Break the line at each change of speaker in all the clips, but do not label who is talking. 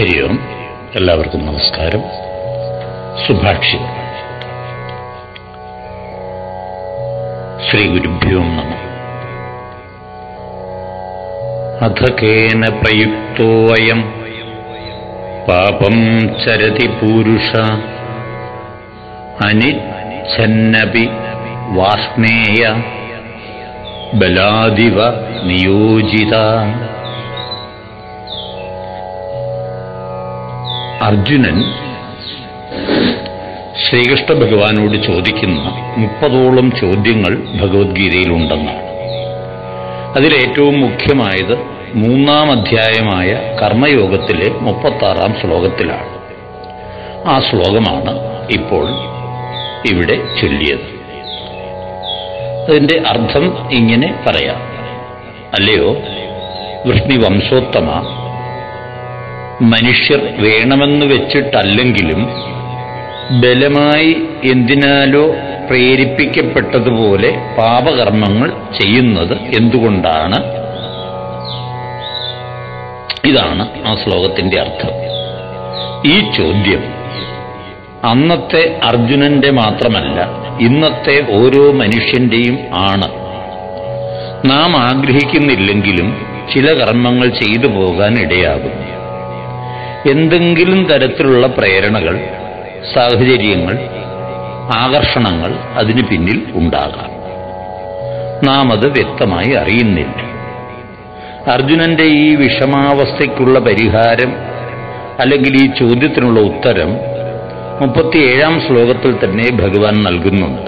ഹരി ഓം എല്ലാവർക്കും നമസ്കാരം സുഭാഷിതം ശ്രീ ഗുരുഭ്യോ നമ അഥ കേന പ്രയുക്തോയം പാപം ചരതി പൂരുഷ അനിച്ഛന്നപി വാസ്നേയ ബലാദിവ നിയോജിത അർജുനൻ ശ്രീകൃഷ്ണ ഭഗവാനോട് ചോദിക്കുന്ന മുപ്പതോളം ചോദ്യങ്ങൾ ഭഗവത്ഗീതയിലുണ്ടെന്നാണ് അതിലേറ്റവും മുഖ്യമായത് മൂന്നാം അധ്യായമായ കർമ്മയോഗത്തിലെ മുപ്പത്താറാം ശ്ലോകത്തിലാണ് ആ ശ്ലോകമാണ് ഇപ്പോൾ ഇവിടെ ചൊല്ലിയത് അതിന്റെ അർത്ഥം ഇങ്ങനെ പറയാം അല്ലയോ വൃഷ്ണി വംശോത്തമ മനുഷ്യർ വേണമെന്ന് വെച്ചിട്ടല്ലെങ്കിലും ബലമായി എന്തിനാലോ പ്രേരിപ്പിക്കപ്പെട്ടതുപോലെ പാപകർമ്മങ്ങൾ ചെയ്യുന്നത് എന്തുകൊണ്ടാണ് ഇതാണ് ആ ശ്ലോകത്തിന്റെ അർത്ഥം ഈ ചോദ്യം അന്നത്തെ അർജുനന്റെ മാത്രമല്ല ഇന്നത്തെ ഓരോ മനുഷ്യന്റെയും ആണ് നാം ആഗ്രഹിക്കുന്നില്ലെങ്കിലും ചില കർമ്മങ്ങൾ ചെയ്തു പോകാൻ ഇടയാകും എന്തെങ്കിലും തരത്തിലുള്ള പ്രേരണകൾ സാഹചര്യങ്ങൾ ആകർഷണങ്ങൾ അതിന് പിന്നിൽ ഉണ്ടാകാം നാം അത് വ്യക്തമായി അറിയുന്നില്ല അർജുനന്റെ ഈ വിഷമാവസ്ഥയ്ക്കുള്ള പരിഹാരം അല്ലെങ്കിൽ ഈ ചോദ്യത്തിനുള്ള ഉത്തരം മുപ്പത്തിയേഴാം ശ്ലോകത്തിൽ തന്നെ ഭഗവാൻ നൽകുന്നുണ്ട്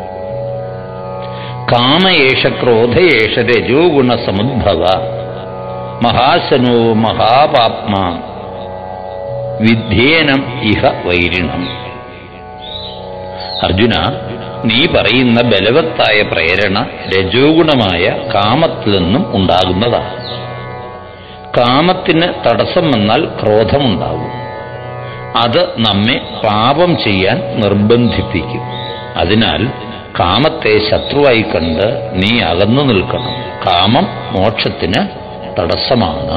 കാമയേഷ ക്രോധയേഷ രജോ ഗുണസമുദ്ഭവ മഹാശനോ മഹാപാപ്മാ വിധ്യേനം ഇഹ വൈരിണം അർജുന നീ പറയുന്ന ബലവത്തായ പ്രേരണ രജോഗുണമായ കാമത്തിൽ നിന്നും ഉണ്ടാകുന്നതാണ് കാമത്തിന് തടസ്സം വന്നാൽ ക്രോധമുണ്ടാകും അത് നമ്മെ പാപം ചെയ്യാൻ നിർബന്ധിപ്പിക്കും അതിനാൽ കാമത്തെ ശത്രുവായി കണ്ട് നീ അകന്നു നിൽക്കണം കാമം മോക്ഷത്തിന് തടസ്സമാണ്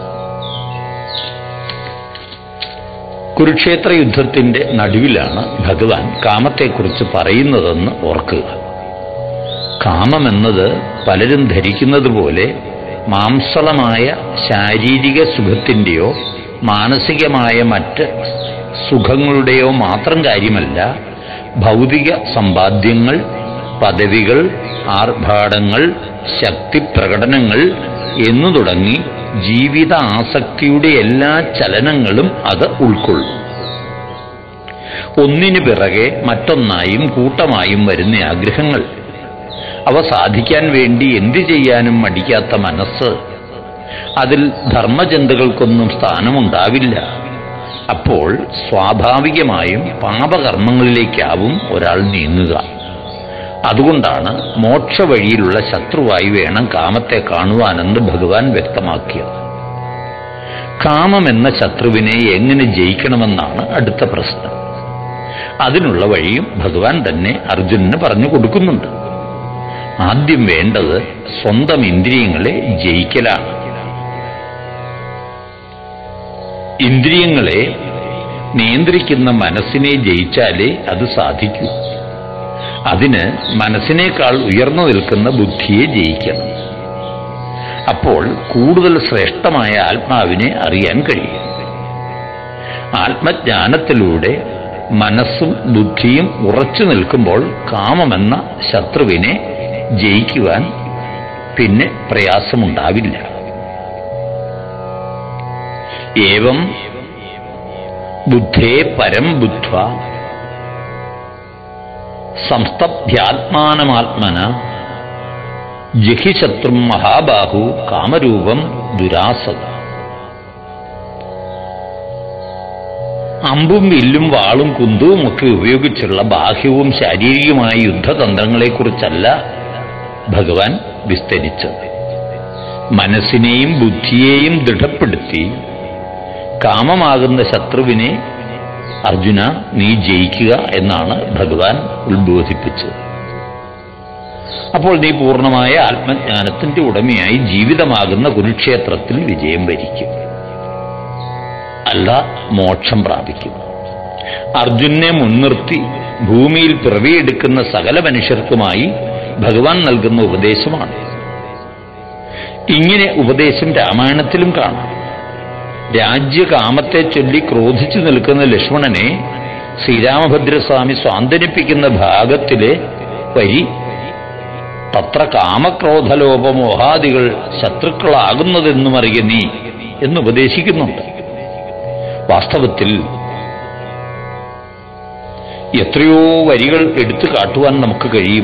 കുരുക്ഷേത്ര യുദ്ധത്തിന്റെ നടുവിലാണ് ഭഗവാൻ കാമത്തെക്കുറിച്ച് പറയുന്നതെന്ന് ഓർക്കുക കാമമെന്നത് പലരും ധരിക്കുന്നത് പോലെ മാംസളമായ ശാരീരിക സുഖത്തിൻ്റെയോ മാനസികമായ മറ്റ് സുഖങ്ങളുടെയോ മാത്രം കാര്യമല്ല ഭൗതിക സമ്പാദ്യങ്ങൾ പദവികൾ ആർഭാടങ്ങൾ ശക്തിപ്രകടനങ്ങൾ എന്നു തുടങ്ങി ജീവിത ആസക്തിയുടെ എല്ലാ ചലനങ്ങളും അത് ഉൾക്കൊള്ളും ഒന്നിനു പിറകെ മറ്റൊന്നായും കൂട്ടമായും വരുന്ന ആഗ്രഹങ്ങൾ അവ സാധിക്കാൻ വേണ്ടി എന്തു ചെയ്യാനും മടിക്കാത്ത മനസ്സ് അതിൽ ധർമ്മചന്തകൾക്കൊന്നും സ്ഥാനമുണ്ടാവില്ല അപ്പോൾ സ്വാഭാവികമായും പാപകർമ്മങ്ങളിലേക്കാവും ഒരാൾ നീങ്ങുക അതുകൊണ്ടാണ് മോക്ഷ വഴിയിലുള്ള ശത്രുവായി വേണം കാമത്തെ കാണുവാനെന്ന് ഭഗവാൻ വ്യക്തമാക്കിയത് കാമം എന്ന ശത്രുവിനെ എങ്ങനെ ജയിക്കണമെന്നാണ് അടുത്ത പ്രശ്നം അതിനുള്ള വഴിയും ഭഗവാൻ തന്നെ അർജുനന് പറഞ്ഞു കൊടുക്കുന്നുണ്ട് ആദ്യം വേണ്ടത് സ്വന്തം ഇന്ദ്രിയങ്ങളെ ജയിക്കലാണ് ഇന്ദ്രിയങ്ങളെ നിയന്ത്രിക്കുന്ന മനസ്സിനെ ജയിച്ചാലേ അത് സാധിക്കൂ അതിന് മനസ്സിനേക്കാൾ ഉയർന്നു നിൽക്കുന്ന ബുദ്ധിയെ ജയിക്കണം അപ്പോൾ കൂടുതൽ ശ്രേഷ്ഠമായ ആത്മാവിനെ അറിയാൻ കഴിയും ആത്മജ്ഞാനത്തിലൂടെ മനസ്സും ബുദ്ധിയും ഉറച്ചു നിൽക്കുമ്പോൾ കാമമെന്ന ശത്രുവിനെ ജയിക്കുവാൻ പിന്നെ പ്രയാസമുണ്ടാവില്ല ഏവം ബുദ്ധേ പരം ബുദ്ധ്വ സംസ്തഭ്യാത്മാനമാത്മന ജഹിശത്രും മഹാബാഹു കാമരൂപം ദുരാസത അമ്പും വില്ലും വാളും കുന്തവും ഒക്കെ ഉപയോഗിച്ചുള്ള ബാഹ്യവും ശാരീരികമായ യുദ്ധതന്ത്രങ്ങളെക്കുറിച്ചല്ല ഭഗവാൻ വിസ്തരിച്ചത് മനസ്സിനെയും ബുദ്ധിയെയും ദൃഢപ്പെടുത്തി കാമമാകുന്ന ശത്രുവിനെ അർജുന നീ ജയിക്കുക എന്നാണ് ഭഗവാൻ ഉത്ബോധിപ്പിച്ചത് അപ്പോൾ നീ പൂർണ്ണമായ ആത്മജ്ഞാനത്തിന്റെ ഉടമയായി ജീവിതമാകുന്ന കുരുക്ഷേത്രത്തിൽ വിജയം വരിക്കും അല്ല മോക്ഷം പ്രാപിക്കും അർജുനെ മുൻനിർത്തി ഭൂമിയിൽ പിറവിയെടുക്കുന്ന സകല മനുഷ്യർക്കുമായി ഭഗവാൻ നൽകുന്ന ഉപദേശമാണ് ഇങ്ങനെ ഉപദേശം രാമായണത്തിലും കാണാം രാജ്യകാമത്തെ ചൊല്ലി ക്രോധിച്ചു നിൽക്കുന്ന ലക്ഷ്മണനെ ശ്രീരാമഭദ്രസ്വാമി സ്വാന്തനിപ്പിക്കുന്ന ഭാഗത്തിലെ വരി തത്ര കാമക്രോധലോപമോഹാദികൾ ശത്രുക്കളാകുന്നതെന്നും അറിയ നീ എന്ന് ഉപദേശിക്കുന്നുണ്ട് വാസ്തവത്തിൽ എത്രയോ വരികൾ എടുത്തു കാട്ടുവാൻ നമുക്ക് കഴിയും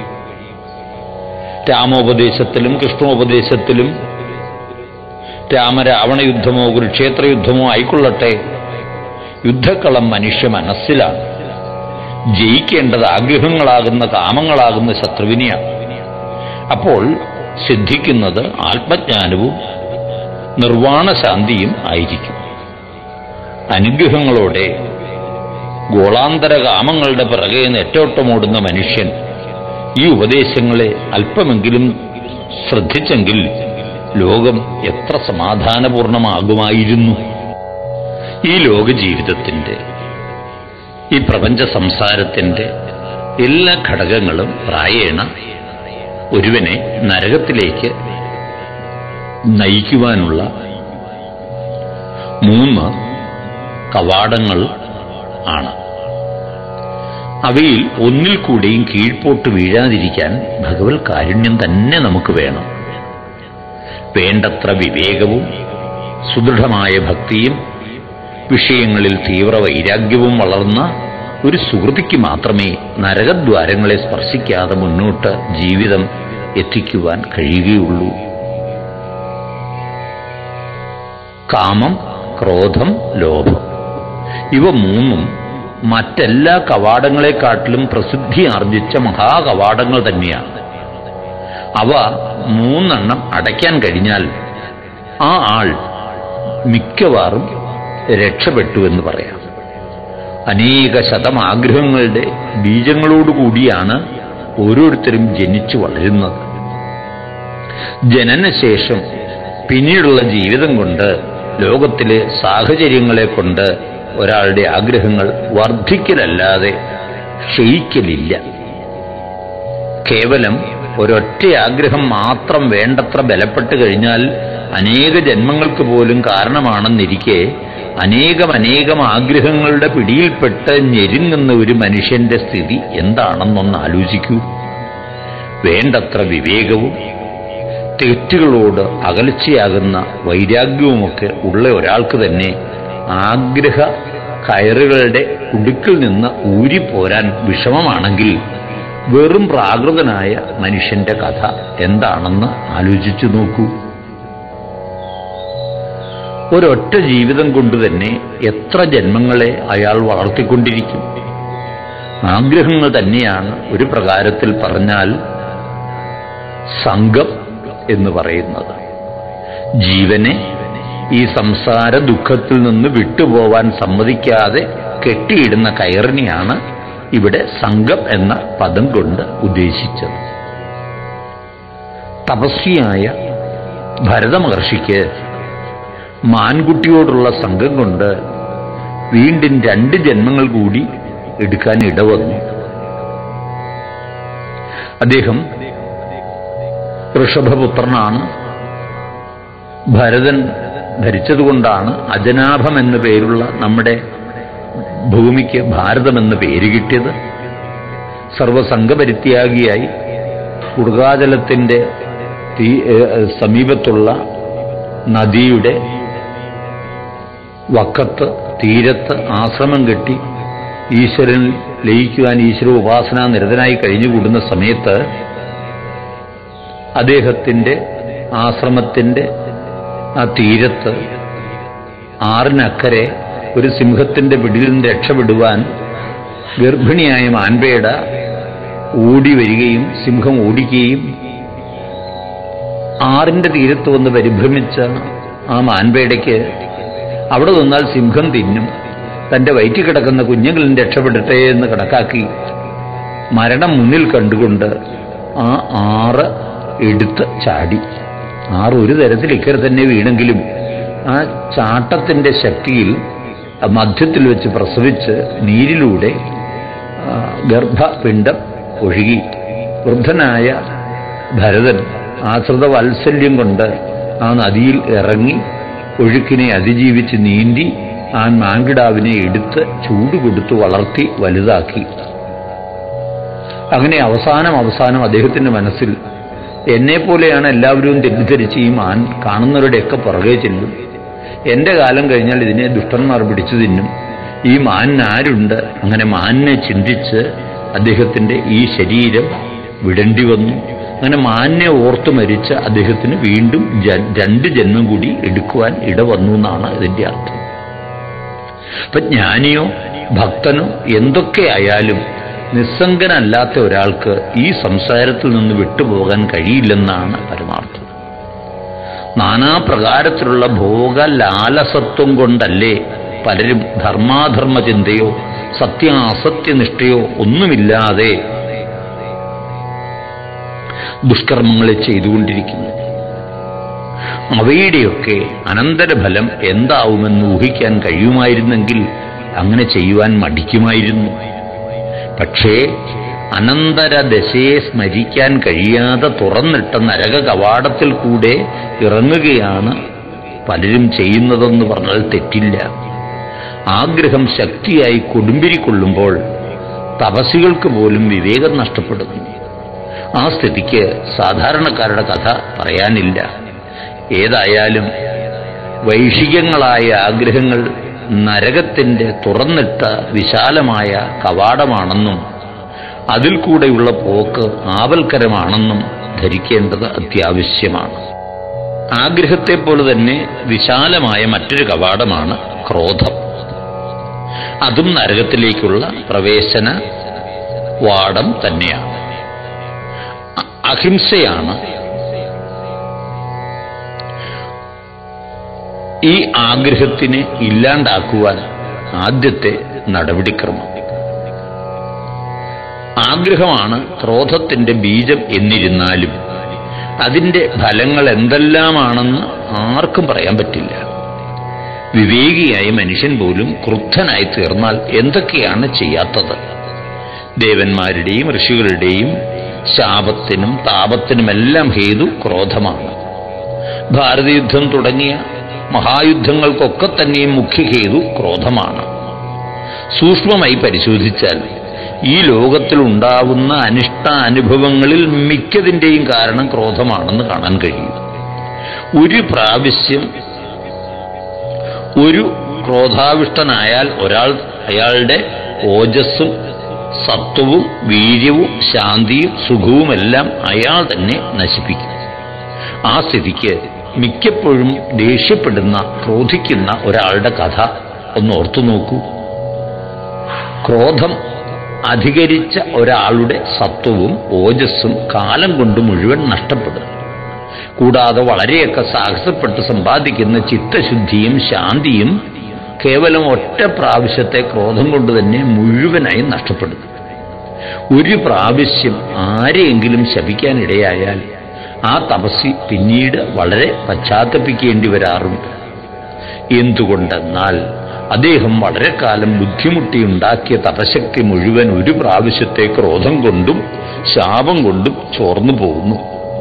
രാമോപദേശത്തിലും കൃഷ്ണോപദേശത്തിലും രാമരാവണ യുദ്ധമോ കുരുക്ഷേത്ര യുദ്ധമോ ആയിക്കൊള്ളട്ടെ യുദ്ധക്കളം മനുഷ്യ മനസ്സിലാണ് ജയിക്കേണ്ടത് ആഗ്രഹങ്ങളാകുന്ന കാമങ്ങളാകുന്ന ശത്രുവിനെയാണ് അപ്പോൾ സിദ്ധിക്കുന്നത് ആത്മജ്ഞാനവും നിർവാണശാന്തിയും ആയിരിക്കും അനുഗ്രഹങ്ങളോടെ ഗോളാന്തര കാമങ്ങളുടെ പിറകെ നെറ്റോട്ടമോടുന്ന മനുഷ്യൻ ഈ ഉപദേശങ്ങളെ അല്പമെങ്കിലും ശ്രദ്ധിച്ചെങ്കിൽ ലോകം എത്ര സമാധാനപൂർണമാകുമായിരുന്നു ഈ ലോക ജീവിതത്തിന്റെ ഈ പ്രപഞ്ച സംസാരത്തിന്റെ എല്ലാ ഘടകങ്ങളും പ്രായേണ ഒരുവനെ നരകത്തിലേക്ക് നയിക്കുവാനുള്ള മൂന്ന് കവാടങ്ങൾ ആണ് അവയിൽ ഒന്നിൽ കൂടെയും കീഴ്പോട്ട് വീഴാതിരിക്കാൻ ഭഗവത് കാരുണ്യം തന്നെ നമുക്ക് വേണം വേണ്ടത്ര വിവേകവും സുദൃഢമായ ഭക്തിയും വിഷയങ്ങളിൽ തീവ്ര വൈരാഗ്യവും വളർന്ന ഒരു സുഹൃതിക്ക് മാത്രമേ നരകദ്വാരങ്ങളെ സ്പർശിക്കാതെ മുന്നോട്ട് ജീവിതം എത്തിക്കുവാൻ കഴിയുകയുള്ളൂ കാമം ക്രോധം ലോഭം ഇവ മൂന്നും മറ്റെല്ലാ കവാടങ്ങളെക്കാട്ടിലും പ്രസിദ്ധി ആർജിച്ച മഹാകവാടങ്ങൾ തന്നെയാണ് അവ മൂന്നെണ്ണം അടയ്ക്കാൻ കഴിഞ്ഞാൽ ആ ആൾ മിക്കവാറും രക്ഷപ്പെട്ടു എന്ന് പറയാം അനേക ശതം ആഗ്രഹങ്ങളുടെ ബീജങ്ങളോടുകൂടിയാണ് ഓരോരുത്തരും ജനിച്ചു വളരുന്നത് ജനനശേഷം പിന്നീടുള്ള ജീവിതം കൊണ്ട് ലോകത്തിലെ സാഹചര്യങ്ങളെ കൊണ്ട് ഒരാളുടെ ആഗ്രഹങ്ങൾ വർദ്ധിക്കലല്ലാതെ ക്ഷയിക്കലില്ല കേവലം ഒരൊറ്റ ആഗ്രഹം മാത്രം വേണ്ടത്ര ബലപ്പെട്ട് കഴിഞ്ഞാൽ അനേക ജന്മങ്ങൾക്ക് പോലും കാരണമാണെന്നിരിക്കെ അനേകം അനേകം ആഗ്രഹങ്ങളുടെ പിടിയിൽപ്പെട്ട് ഞെരുങ്ങുന്ന ഒരു മനുഷ്യന്റെ സ്ഥിതി എന്താണെന്നൊന്ന് ആലോചിക്കൂ വേണ്ടത്ര വിവേകവും തെറ്റുകളോട് അകൽച്ചയാകുന്ന വൈരാഗ്യവുമൊക്കെ ഉള്ള ഒരാൾക്ക് തന്നെ ആഗ്രഹ കയറുകളുടെ കുടുക്കിൽ നിന്ന് ഊരിപ്പോരാൻ വിഷമമാണെങ്കിൽ വെറും പ്രാകൃതനായ മനുഷ്യന്റെ കഥ എന്താണെന്ന് ആലോചിച്ചു നോക്കൂ ഒരൊറ്റ ജീവിതം കൊണ്ട് തന്നെ എത്ര ജന്മങ്ങളെ അയാൾ വളർത്തിക്കൊണ്ടിരിക്കും ആഗ്രഹങ്ങൾ തന്നെയാണ് ഒരു പ്രകാരത്തിൽ പറഞ്ഞാൽ സംഘം എന്ന് പറയുന്നത് ജീവനെ ഈ സംസാര ദുഃഖത്തിൽ നിന്ന് വിട്ടുപോവാൻ സമ്മതിക്കാതെ കെട്ടിയിടുന്ന കയറിനെയാണ് ഇവിടെ സംഘം എന്ന പദം കൊണ്ട് ഉദ്ദേശിച്ചത് തപസ്വിയായ ഭരതമഹർഷിക്ക് മാൻകുട്ടിയോടുള്ള സംഘം കൊണ്ട് വീണ്ടും രണ്ട് ജന്മങ്ങൾ കൂടി എടുക്കാൻ ഇടവന്നു അദ്ദേഹം ഋഷഭപുത്രനാണ് ഭരതൻ ഭരിച്ചതുകൊണ്ടാണ് അജനാഭം എന്ന പേരുള്ള നമ്മുടെ ഭൂമിക്ക് ഭാരതമെന്ന് പേര് കിട്ടിയത് സർവസംഘപരിത്യാഗിയായി കുടുകാജലത്തിന്റെ തീ ഏഹ് സമീപത്തുള്ള നദിയുടെ വക്കത്ത് തീരത്ത് ആശ്രമം കെട്ടി ഈശ്വരൻ ലയിക്കുവാൻ ഈശ്വര ഉപാസന നിരതനായി കഴിഞ്ഞുകൂടുന്ന സമയത്ത് അദ്ദേഹത്തിന്റെ ആശ്രമത്തിന്റെ ആ തീരത്ത് ആറിനക്കരെ ഒരു സിംഹത്തിന്റെ പിടിയിൽ നിന്ന് രക്ഷപ്പെടുവാൻ ഗർഭിണിയായ മാൻപേട ഓടി വരികയും സിംഹം ഓടിക്കുകയും ആറിന്റെ തീരത്ത് വന്ന് പരിഭ്രമിച്ച ആ മാൻപേടയ്ക്ക് അവിടെ നിന്നാൽ സിംഹം തിന്നും തന്റെ വയറ്റിൽ കിടക്കുന്ന കുഞ്ഞുങ്ങളിൽ രക്ഷപ്പെടട്ടെ എന്ന് കണക്കാക്കി മരണം മുന്നിൽ കണ്ടുകൊണ്ട് ആ ആറ് എടുത്ത് ചാടി ആറ് ഒരു തരത്തിൽ ഇക്കരെ തന്നെ വീണെങ്കിലും ആ ചാട്ടത്തിന്റെ ശക്തിയിൽ മധ്യത്തിൽ വെച്ച് പ്രസവിച്ച് നീരിലൂടെ ആ, ഗർഭപിണ്ഡം ഒഴുകി വൃദ്ധനായ ഭരതൻ ആശ്രിത വാത്സല്യം കൊണ്ട് ആ നദിയിൽ ഇറങ്ങി ഒഴുക്കിനെ അതിജീവിച്ച് നീന്തി ആ മാങ്കിടാവിനെ എടുത്ത് ചൂട് കൊടുത്ത് വളർത്തി വലുതാക്കി അങ്ങനെ അവസാനം അവസാനം അദ്ദേഹത്തിന്റെ മനസ്സിൽ എന്നെ പോലെയാണ് എല്ലാവരും തെറ്റിദ്ധരിച്ച് ഈ മാൻ കാണുന്നവരുടെയൊക്കെ പുറകെ ചെല്ലും എന്റെ കാലം കഴിഞ്ഞാൽ ഇതിനെ ദുഷ്ടന്മാർ പിടിച്ചു തിന്നും ഈ മാനിന് ആരുണ്ട് അങ്ങനെ മാനിനെ ചിന്തിച്ച് അദ്ദേഹത്തിന്റെ ഈ ശരീരം വിടേണ്ടി വന്നു അങ്ങനെ മാനിനെ ഓർത്തു മരിച്ച അദ്ദേഹത്തിന് വീണ്ടും ജ- രണ്ട് ജന്മം കൂടി എടുക്കുവാൻ ഇടവന്നു എന്നാണ് ഇതിന്റെ അർത്ഥം ഇപ്പൊ ജ്ഞാനിയോ ഭക്തനോ എന്തൊക്കെ ആയാലും നിസ്സംഗനല്ലാത്ത ഒരാൾക്ക് ഈ സംസാരത്തിൽ നിന്ന് വിട്ടുപോകാൻ കഴിയില്ലെന്നാണ് പരമാർത്ഥം നാനാപ്രകാരത്തിലുള്ള ഭോഗലാലസത്വം കൊണ്ടല്ലേ പലരും ധർമാധർമ്മ ചിന്തയോ സത്യാസത്യനിഷ്ഠയോ ഒന്നുമില്ലാതെ ദുഷ്കർമ്മങ്ങളെ ചെയ്തുകൊണ്ടിരിക്കുന്നു അവയുടെയൊക്കെ അനന്തരഫലം എന്താവുമെന്ന് ഊഹിക്കാൻ കഴിയുമായിരുന്നെങ്കിൽ അങ്ങനെ ചെയ്യുവാൻ മടിക്കുമായിരുന്നു പക്ഷേ അനന്തരദശയെ സ്മരിക്കാൻ കഴിയാതെ തുറന്നിട്ട നരക കവാടത്തിൽ കൂടെ ഇറങ്ങുകയാണ് പലരും ചെയ്യുന്നതെന്ന് പറഞ്ഞാൽ തെറ്റില്ല ആഗ്രഹം ശക്തിയായി കൊടുമ്പിരിക്കൊള്ളുമ്പോൾ തപസികൾക്ക് പോലും വിവേകം നഷ്ടപ്പെടുന്നു ആ സ്ഥിതിക്ക് സാധാരണക്കാരുടെ കഥ പറയാനില്ല ഏതായാലും വൈഷികങ്ങളായ ആഗ്രഹങ്ങൾ നരകത്തിന്റെ തുറന്നിട്ട വിശാലമായ കവാടമാണെന്നും അതിൽ കൂടെയുള്ള പോക്ക് ആവൽക്കരമാണെന്നും ധരിക്കേണ്ടത് അത്യാവശ്യമാണ് ആഗ്രഹത്തെ പോലെ തന്നെ വിശാലമായ മറ്റൊരു കവാടമാണ് ക്രോധം അതും നരകത്തിലേക്കുള്ള പ്രവേശന വാടം തന്നെയാണ് അ- അഹിംസയാണ് ഈ ആഗ്രഹത്തിനെ ഇല്ലാണ്ടാക്കുവാൻ ആദ്യത്തെ നടപടിക്രമം ആഗ്രഹമാണ് ക്രോധത്തിന്റെ ബീജം എന്നിരുന്നാലും അതിന്റെ ഫലങ്ങൾ എന്തെല്ലാമാണെന്ന് ആർക്കും പറയാൻ പറ്റില്ല വിവേകിയായ മനുഷ്യൻ പോലും ക്രുദ്ധനായി തീർന്നാൽ എന്തൊക്കെയാണ് ചെയ്യാത്തത് ദേവന്മാരുടെയും ഋഷികളുടെയും ശാപത്തിനും താപത്തിനുമെല്ലാം ഹേതു ക്രോധമാണ് ഭാരതയുദ്ധം തുടങ്ങിയ മഹായുദ്ധങ്ങൾക്കൊക്കെ തന്നെയും മുഖ്യഹേതു ക്രോധമാണ് സൂക്ഷ്മമായി പരിശോധിച്ചാൽ ഈ ലോകത്തിൽ ഉണ്ടാവുന്ന അനിഷ്ട അനുഭവങ്ങളിൽ മിക്കതിൻ്റെയും കാരണം ക്രോധമാണെന്ന് കാണാൻ കഴിയും ഒരു പ്രാവശ്യം ഒരു ക്രോധാവിഷ്ടനായാൽ ഒരാൾ അയാളുടെ ഓജസ്സും സത്വവും വീര്യവും ശാന്തിയും സുഖവുമെല്ലാം അയാൾ തന്നെ നശിപ്പിക്കും ആ സ്ഥിതിക്ക് മിക്കപ്പോഴും ദേഷ്യപ്പെടുന്ന ക്രോധിക്കുന്ന ഒരാളുടെ കഥ ഒന്ന് ഓർത്തു നോക്കൂ ക്രോധം അധികരിച്ച ഒരാളുടെ സത്വവും ഓജസ്സും കാലം കൊണ്ട് മുഴുവൻ നഷ്ടപ്പെടും കൂടാതെ വളരെയൊക്കെ സാഹസപ്പെട്ട് സമ്പാദിക്കുന്ന ചിത്തശുദ്ധിയും ശാന്തിയും കേവലം ഒറ്റ പ്രാവശ്യത്തെ ക്രോധം കൊണ്ട് തന്നെ മുഴുവനായി നഷ്ടപ്പെടും ഒരു പ്രാവശ്യം ആരെയെങ്കിലും ശപിക്കാനിടയായാൽ ആ തപസ്സി പിന്നീട് വളരെ പശ്ചാത്തപിക്കേണ്ടി വരാറുണ്ട് എന്തുകൊണ്ടെന്നാൽ അദ്ദേഹം വളരെ കാലം ബുദ്ധിമുട്ടിയുണ്ടാക്കിയ തപശക്തി മുഴുവൻ ഒരു പ്രാവശ്യത്തെ ക്രോധം കൊണ്ടും ശാപം കൊണ്ടും ചോർന്നു പോകുന്നു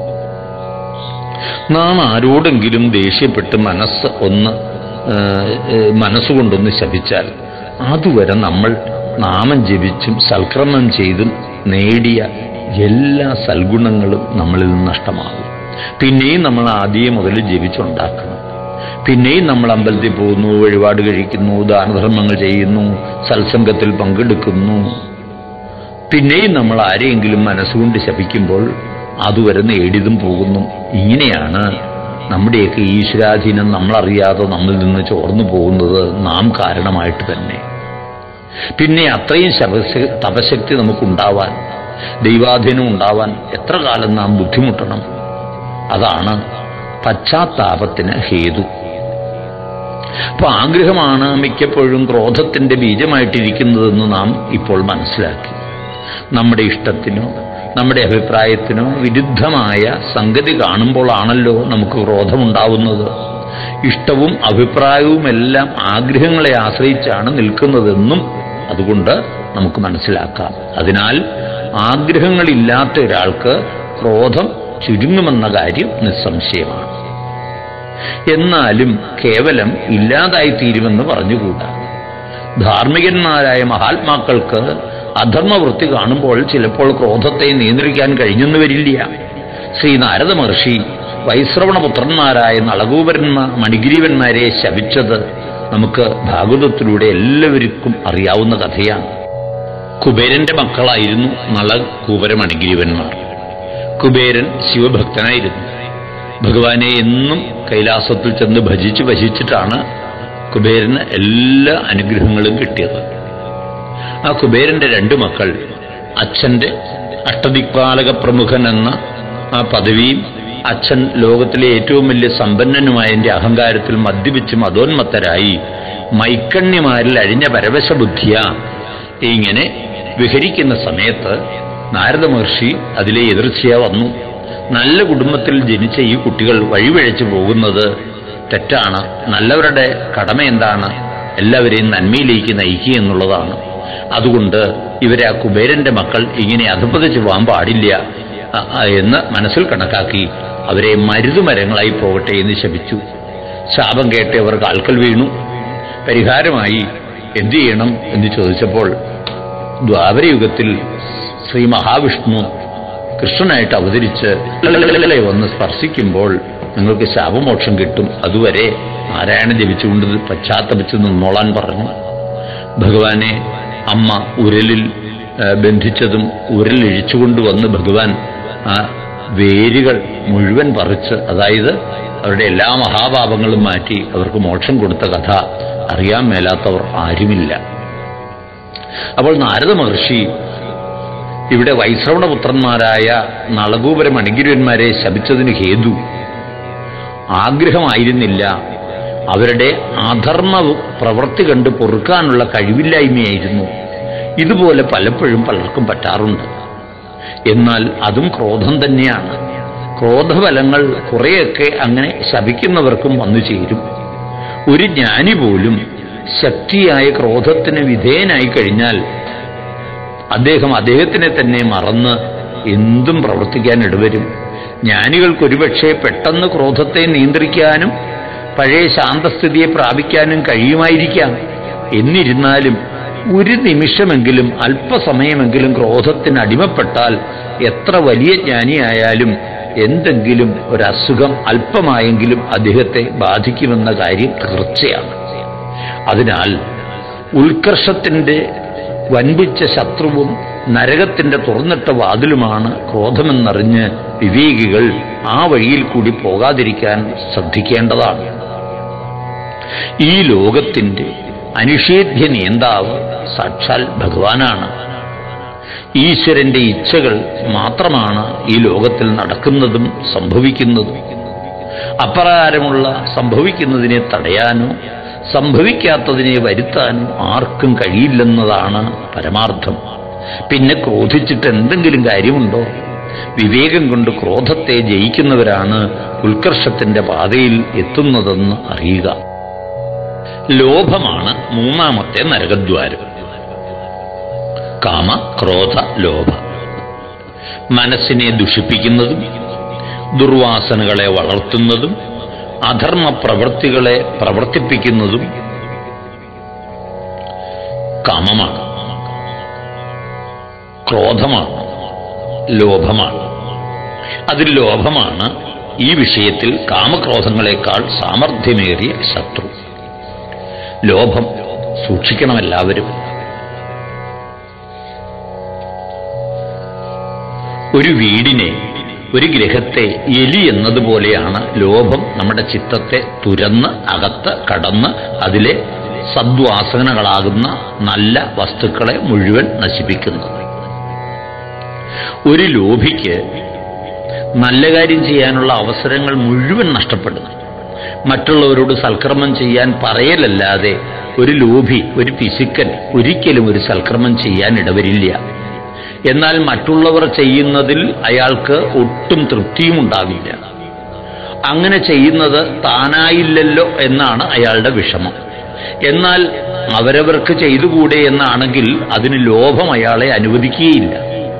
നാം ആരോടെങ്കിലും ദേഷ്യപ്പെട്ട് മനസ്സ് ഒന്ന് ആ, ഏ, മനസ്സുകൊണ്ടൊന്ന് ശപിച്ചാൽ അതുവരെ നമ്മൾ നാമം ജപിച്ചും സൽക്രമം ചെയ്തും നേടിയ എല്ലാ സൽഗുണങ്ങളും നമ്മളിൽ നിന്ന് നഷ്ടമാകും പിന്നെയും നമ്മൾ ആദ്യം മുതൽ ജപിച്ചുണ്ടാക്കണം പിന്നെയും നമ്മൾ അമ്പലത്തിൽ പോകുന്നു വഴിപാട് കഴിക്കുന്നു ദാനധർമ്മങ്ങൾ ചെയ്യുന്നു സത്സംഗത്തിൽ പങ്കെടുക്കുന്നു പിന്നെയും നമ്മൾ ആരെയെങ്കിലും മനസ്സുകൊണ്ട് ശപിക്കുമ്പോൾ അതുവരെ നേടിയതും പോകുന്നു ഇങ്ങനെയാണ് നമ്മുടെയൊക്കെ ഈശ്വരാധീനം നമ്മളറിയാതെ നമ്മിൽ നിന്ന് ചോർന്നു പോകുന്നത് നാം കാരണമായിട്ട് തന്നെ പിന്നെ അത്രയും ശപശ തപശക്തി നമുക്കുണ്ടാവാൻ ദൈവാധീനം ഉണ്ടാവാൻ എത്ര കാലം നാം ബുദ്ധിമുട്ടണം അതാണ് പശ്ചാത്താപത്തിന് ഹേതു അപ്പൊ ആഗ്രഹമാണ് മിക്കപ്പോഴും ക്രോധത്തിന്റെ ബീജമായിട്ടിരിക്കുന്നതെന്ന് നാം ഇപ്പോൾ മനസ്സിലാക്കി നമ്മുടെ ഇഷ്ടത്തിനോ നമ്മുടെ അഭിപ്രായത്തിനോ വിരുദ്ധമായ സംഗതി കാണുമ്പോഴാണല്ലോ നമുക്ക് ക്രോധമുണ്ടാവുന്നത് ഇഷ്ടവും അഭിപ്രായവും എല്ലാം ആഗ്രഹങ്ങളെ ആശ്രയിച്ചാണ് നിൽക്കുന്നതെന്നും അതുകൊണ്ട് നമുക്ക് മനസ്സിലാക്കാം അതിനാൽ ആഗ്രഹങ്ങളില്ലാത്ത ഒരാൾക്ക് ക്രോധം ചുരുങ്ങുമെന്ന കാര്യം നിസ്സംശയമാണ് എന്നാലും കേവലം ഇല്ലാതായിത്തീരുമെന്ന് പറഞ്ഞുകൂടാ ധാർമ്മികന്മാരായ മഹാത്മാക്കൾക്ക് അധർമ്മവൃത്തി കാണുമ്പോൾ ചിലപ്പോൾ ക്രോധത്തെ നിയന്ത്രിക്കാൻ കഴിഞ്ഞെന്ന് വരില്ല ശ്രീ നാരദ മഹർഷി വൈശ്രവണപുത്രന്മാരായ നളകൂപരന്മാർ മണിഗിരീവന്മാരെ ശപിച്ചത് നമുക്ക് ഭാഗവതത്തിലൂടെ എല്ലാവർക്കും അറിയാവുന്ന കഥയാണ് കുബേരന്റെ മക്കളായിരുന്നു നളകൂപര മണിഗിരീവന്മാർ കുബേരൻ ശിവഭക്തനായിരുന്നു ഭഗവാനെ എന്നും കൈലാസത്തിൽ ചെന്ന് ഭജിച്ച് ഭജിച്ചിട്ടാണ് കുബേരന് എല്ലാ അനുഗ്രഹങ്ങളും കിട്ടിയത് ആ കുബേരന്റെ രണ്ട് മക്കൾ അച്ഛന്റെ അഷ്ടദിക്പാലക പ്രമുഖൻ എന്ന ആ പദവിയും അച്ഛൻ ലോകത്തിലെ ഏറ്റവും വലിയ സമ്പന്നനുമായതിന്റെ അഹങ്കാരത്തിൽ മദ്യപിച്ച് മതോന്മത്തരായി മൈക്കണ്യമാരിൽ അഴിഞ്ഞ പരവശബുദ്ധിയ ഇങ്ങനെ വിഹരിക്കുന്ന സമയത്ത് നാരദ മഹർഷി അതിലെ എതിർച്ചയ വന്നു നല്ല കുടുംബത്തിൽ ജനിച്ച ഈ കുട്ടികൾ വഴിവഴച്ചു പോകുന്നത് തെറ്റാണ് നല്ലവരുടെ കടമ എന്താണ് എല്ലാവരെയും നന്മയിലേക്ക് നയിക്കുക എന്നുള്ളതാണ് അതുകൊണ്ട് ഇവരെ ആ കുബേരന്റെ മക്കൾ ഇങ്ങനെ അധപ്പതിച്ച് പോകാൻ പാടില്ല അ- അ- എന്ന് മനസ്സിൽ കണക്കാക്കി അവരെ മരുതുമരങ്ങളായി പോകട്ടെ എന്ന് ശപിച്ചു ശാപം കേട്ട് അവർ കാൽക്കൽ വീണു പരിഹാരമായി എന്തു ചെയ്യണം എന്ന് ചോദിച്ചപ്പോൾ ദ്വാപരയുഗത്തിൽ ശ്രീ മഹാവിഷ്ണു കൃഷ്ണനായിട്ട് അവതരിച്ച് ലലലലലെ വന്ന് സ്പർശിക്കുമ്പോൾ നിങ്ങൾക്ക് ശാപമോക്ഷം കിട്ടും അതുവരെ നാരായണ ജപിച്ചുകൊണ്ട് പശ്ചാത്തപിച്ച് നിന്നോളാൻ പറഞ്ഞു ഭഗവാനെ അമ്മ ഉരലിൽ ആ, ബന്ധിച്ചതും ഉരലിഴിച്ചുകൊണ്ടുവന്ന് ഭഗവാൻ ആ വേരുകൾ മുഴുവൻ പറിച്ച് അതായത് അവരുടെ എല്ലാ മഹാപാപങ്ങളും മാറ്റി അവർക്ക് മോക്ഷം കൊടുത്ത കഥ അറിയാൻ മേലാത്തവർ ആരുമില്ല അപ്പോൾ നാരദ മഹർഷി ഇവിടെ വൈശ്രവണപുത്രന്മാരായ നളകൂപര മണിഗിരിവന്മാരെ ശപിച്ചതിന് ഹേതു ആഗ്രഹമായിരുന്നില്ല അവരുടെ അധർമ്മ പ്രവൃത്തി കണ്ട് പൊറുക്കാനുള്ള കഴിവില്ലായ്മയായിരുന്നു ഇതുപോലെ പലപ്പോഴും പലർക്കും പറ്റാറുണ്ട് എന്നാൽ അതും ക്രോധം തന്നെയാണ് ക്രോധഫലങ്ങൾ കുറേയൊക്കെ അങ്ങനെ ശപിക്കുന്നവർക്കും വന്നു ചേരും ഒരു ജ്ഞാനി പോലും ശക്തിയായ ക്രോധത്തിന് വിധേയനായി കഴിഞ്ഞാൽ അദ്ദേഹം അദ്ദേഹത്തിനെ തന്നെ മറന്ന് എന്തും പ്രവർത്തിക്കാൻ ഇടവരും ജ്ഞാനികൾക്ക് ഒരുപക്ഷെ പെട്ടെന്ന് ക്രോധത്തെ നിയന്ത്രിക്കാനും പഴയ ശാന്തസ്ഥിതിയെ പ്രാപിക്കാനും കഴിയുമായിരിക്കാം എന്നിരുന്നാലും ഒരു നിമിഷമെങ്കിലും അല്പസമയമെങ്കിലും ക്രോധത്തിന് അടിമപ്പെട്ടാൽ എത്ര വലിയ ജ്ഞാനിയായാലും എന്തെങ്കിലും ഒരസുഖം അല്പമായെങ്കിലും അദ്ദേഹത്തെ ബാധിക്കുമെന്ന കാര്യം തീർച്ചയാണ് അതിനാൽ ഉത്കർഷത്തിന്റെ വൻപിച്ച ശത്രുവും നരകത്തിന്റെ തുറന്നിട്ട വാതിലുമാണ് ക്രോധമെന്നറിഞ്ഞ് വിവേകികൾ ആ വഴിയിൽ കൂടി പോകാതിരിക്കാൻ ശ്രദ്ധിക്കേണ്ടതാണ് ഈ ലോകത്തിന്റെ അനിഷേധ്യ നേതാവ് സാക്ഷാൽ ഭഗവാനാണ് ഈശ്വരന്റെ ഇച്ഛകൾ മാത്രമാണ് ഈ ലോകത്തിൽ നടക്കുന്നതും സംഭവിക്കുന്നതും അപ്രകാരമുള്ള സംഭവിക്കുന്നതിനെ തടയാനോ സംഭവിക്കാത്തതിനെ വരുത്താനോ ആർക്കും കഴിയില്ലെന്നതാണ് പരമാർത്ഥം പിന്നെ ക്രോധിച്ചിട്ട് എന്തെങ്കിലും കാര്യമുണ്ടോ വിവേകം കൊണ്ട് ക്രോധത്തെ ജയിക്കുന്നവരാണ് ഉത്കർഷത്തിന്റെ പാതയിൽ എത്തുന്നതെന്ന് അറിയുക ലോഭമാണ് മൂന്നാമത്തെ നരകദ്വാരം കാമ ക്രോധ ലോഭ മനസ്സിനെ ദുഷിപ്പിക്കുന്നതും ദുർവാസനകളെ വളർത്തുന്നതും അധർമ്മ പ്രവൃത്തികളെ പ്രവർത്തിപ്പിക്കുന്നതും കാമമാണ് ക്രോധമാണ് ലോഭമാണ് അതിൽ ലോഭമാണ് ഈ വിഷയത്തിൽ കാമക്രോധങ്ങളെക്കാൾ സാമർഥ്യമേറിയ ശത്രു ലോഭം സൂക്ഷിക്കണം എല്ലാവരും ഒരു വീടിനെ ഒരു ഗ്രഹത്തെ എലി എന്നതുപോലെയാണ് ലോഭം നമ്മുടെ ചിത്തത്തെ തുരന്ന് അകത്ത് കടന്ന് അതിലെ സദ്വാസനകളാകുന്ന നല്ല വസ്തുക്കളെ മുഴുവൻ നശിപ്പിക്കുന്നത് ഒരു ലോഭിക്ക് നല്ല കാര്യം ചെയ്യാനുള്ള അവസരങ്ങൾ മുഴുവൻ നഷ്ടപ്പെടുന്നു മറ്റുള്ളവരോട് സൽക്കർമ്മം ചെയ്യാൻ പറയലല്ലാതെ ഒരു ലോഭി ഒരു പിശുക്കൻ ഒരിക്കലും ഒരു സൽക്കർമ്മം ചെയ്യാൻ ഇടവരില്ല എന്നാൽ മറ്റുള്ളവർ ചെയ്യുന്നതിൽ അയാൾക്ക് ഒട്ടും തൃപ്തിയും ഉണ്ടാവില്ല അങ്ങനെ ചെയ്യുന്നത് താനായില്ലല്ലോ എന്നാണ് അയാളുടെ വിഷമം എന്നാൽ അവരവർക്ക് ചെയ്തുകൂടെ എന്നാണെങ്കിൽ അതിന് ലോഭം അയാളെ അനുവദിക്കുകയില്ല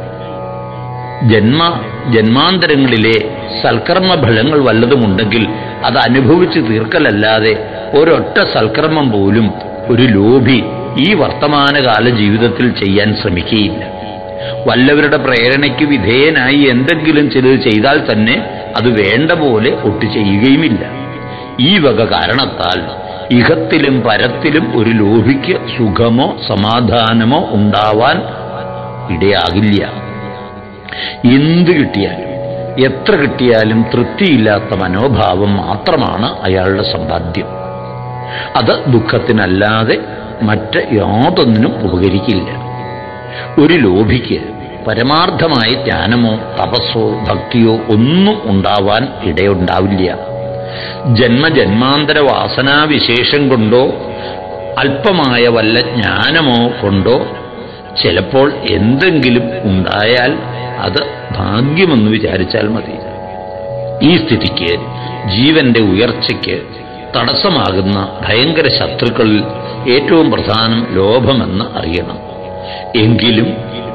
ജന്മ ജന്മാന്തരങ്ങളിലെ സൽക്കർമ്മ ഫലങ്ങൾ വല്ലതുമുണ്ടെങ്കിൽ അത് അനുഭവിച്ച് തീർക്കലല്ലാതെ ഒരൊറ്റ സൽക്കർമ്മം പോലും ഒരു ലോഭി ഈ വർത്തമാനകാല ജീവിതത്തിൽ ചെയ്യാൻ ശ്രമിക്കുകയില്ല വല്ലവരുടെ പ്രേരണയ്ക്ക് വിധേയനായി എന്തെങ്കിലും ചിലത് ചെയ്താൽ തന്നെ അത് വേണ്ട പോലെ ഒട്ടു ചെയ്യുകയുമില്ല ഈ വക കാരണത്താൽ ഇഹത്തിലും പരത്തിലും ഒരു ലോഭിക്ക് സുഖമോ സമാധാനമോ ഉണ്ടാവാൻ ഇടയാകില്ല എന്ത് കിട്ടിയാലും എത്ര കിട്ടിയാലും തൃപ്തിയില്ലാത്ത മനോഭാവം മാത്രമാണ് അയാളുടെ സമ്പാദ്യം അത് ദുഃഖത്തിനല്ലാതെ മറ്റ് യാതൊന്നിനും ഉപകരിക്കില്ല ഒരു ലോഭിക്ക് പരമാർത്ഥമായ ജ്ഞാനമോ തപസ്സോ ഭക്തിയോ ഒന്നും ഉണ്ടാവാൻ ഇടയുണ്ടാവില്ല ജന്മജന്മാന്തര വാസനാവിശേഷം കൊണ്ടോ അല്പമായ വല്ല ജ്ഞാനമോ കൊണ്ടോ ചിലപ്പോൾ എന്തെങ്കിലും ഉണ്ടായാൽ അത് ഭാഗ്യമെന്ന് വിചാരിച്ചാൽ മതി ഈ സ്ഥിതിക്ക് ജീവന്റെ ഉയർച്ചയ്ക്ക് തടസ്സമാകുന്ന ഭയങ്കര ശത്രുക്കളിൽ ഏറ്റവും പ്രധാനം ലോഭമെന്ന് അറിയണം എങ്കിലും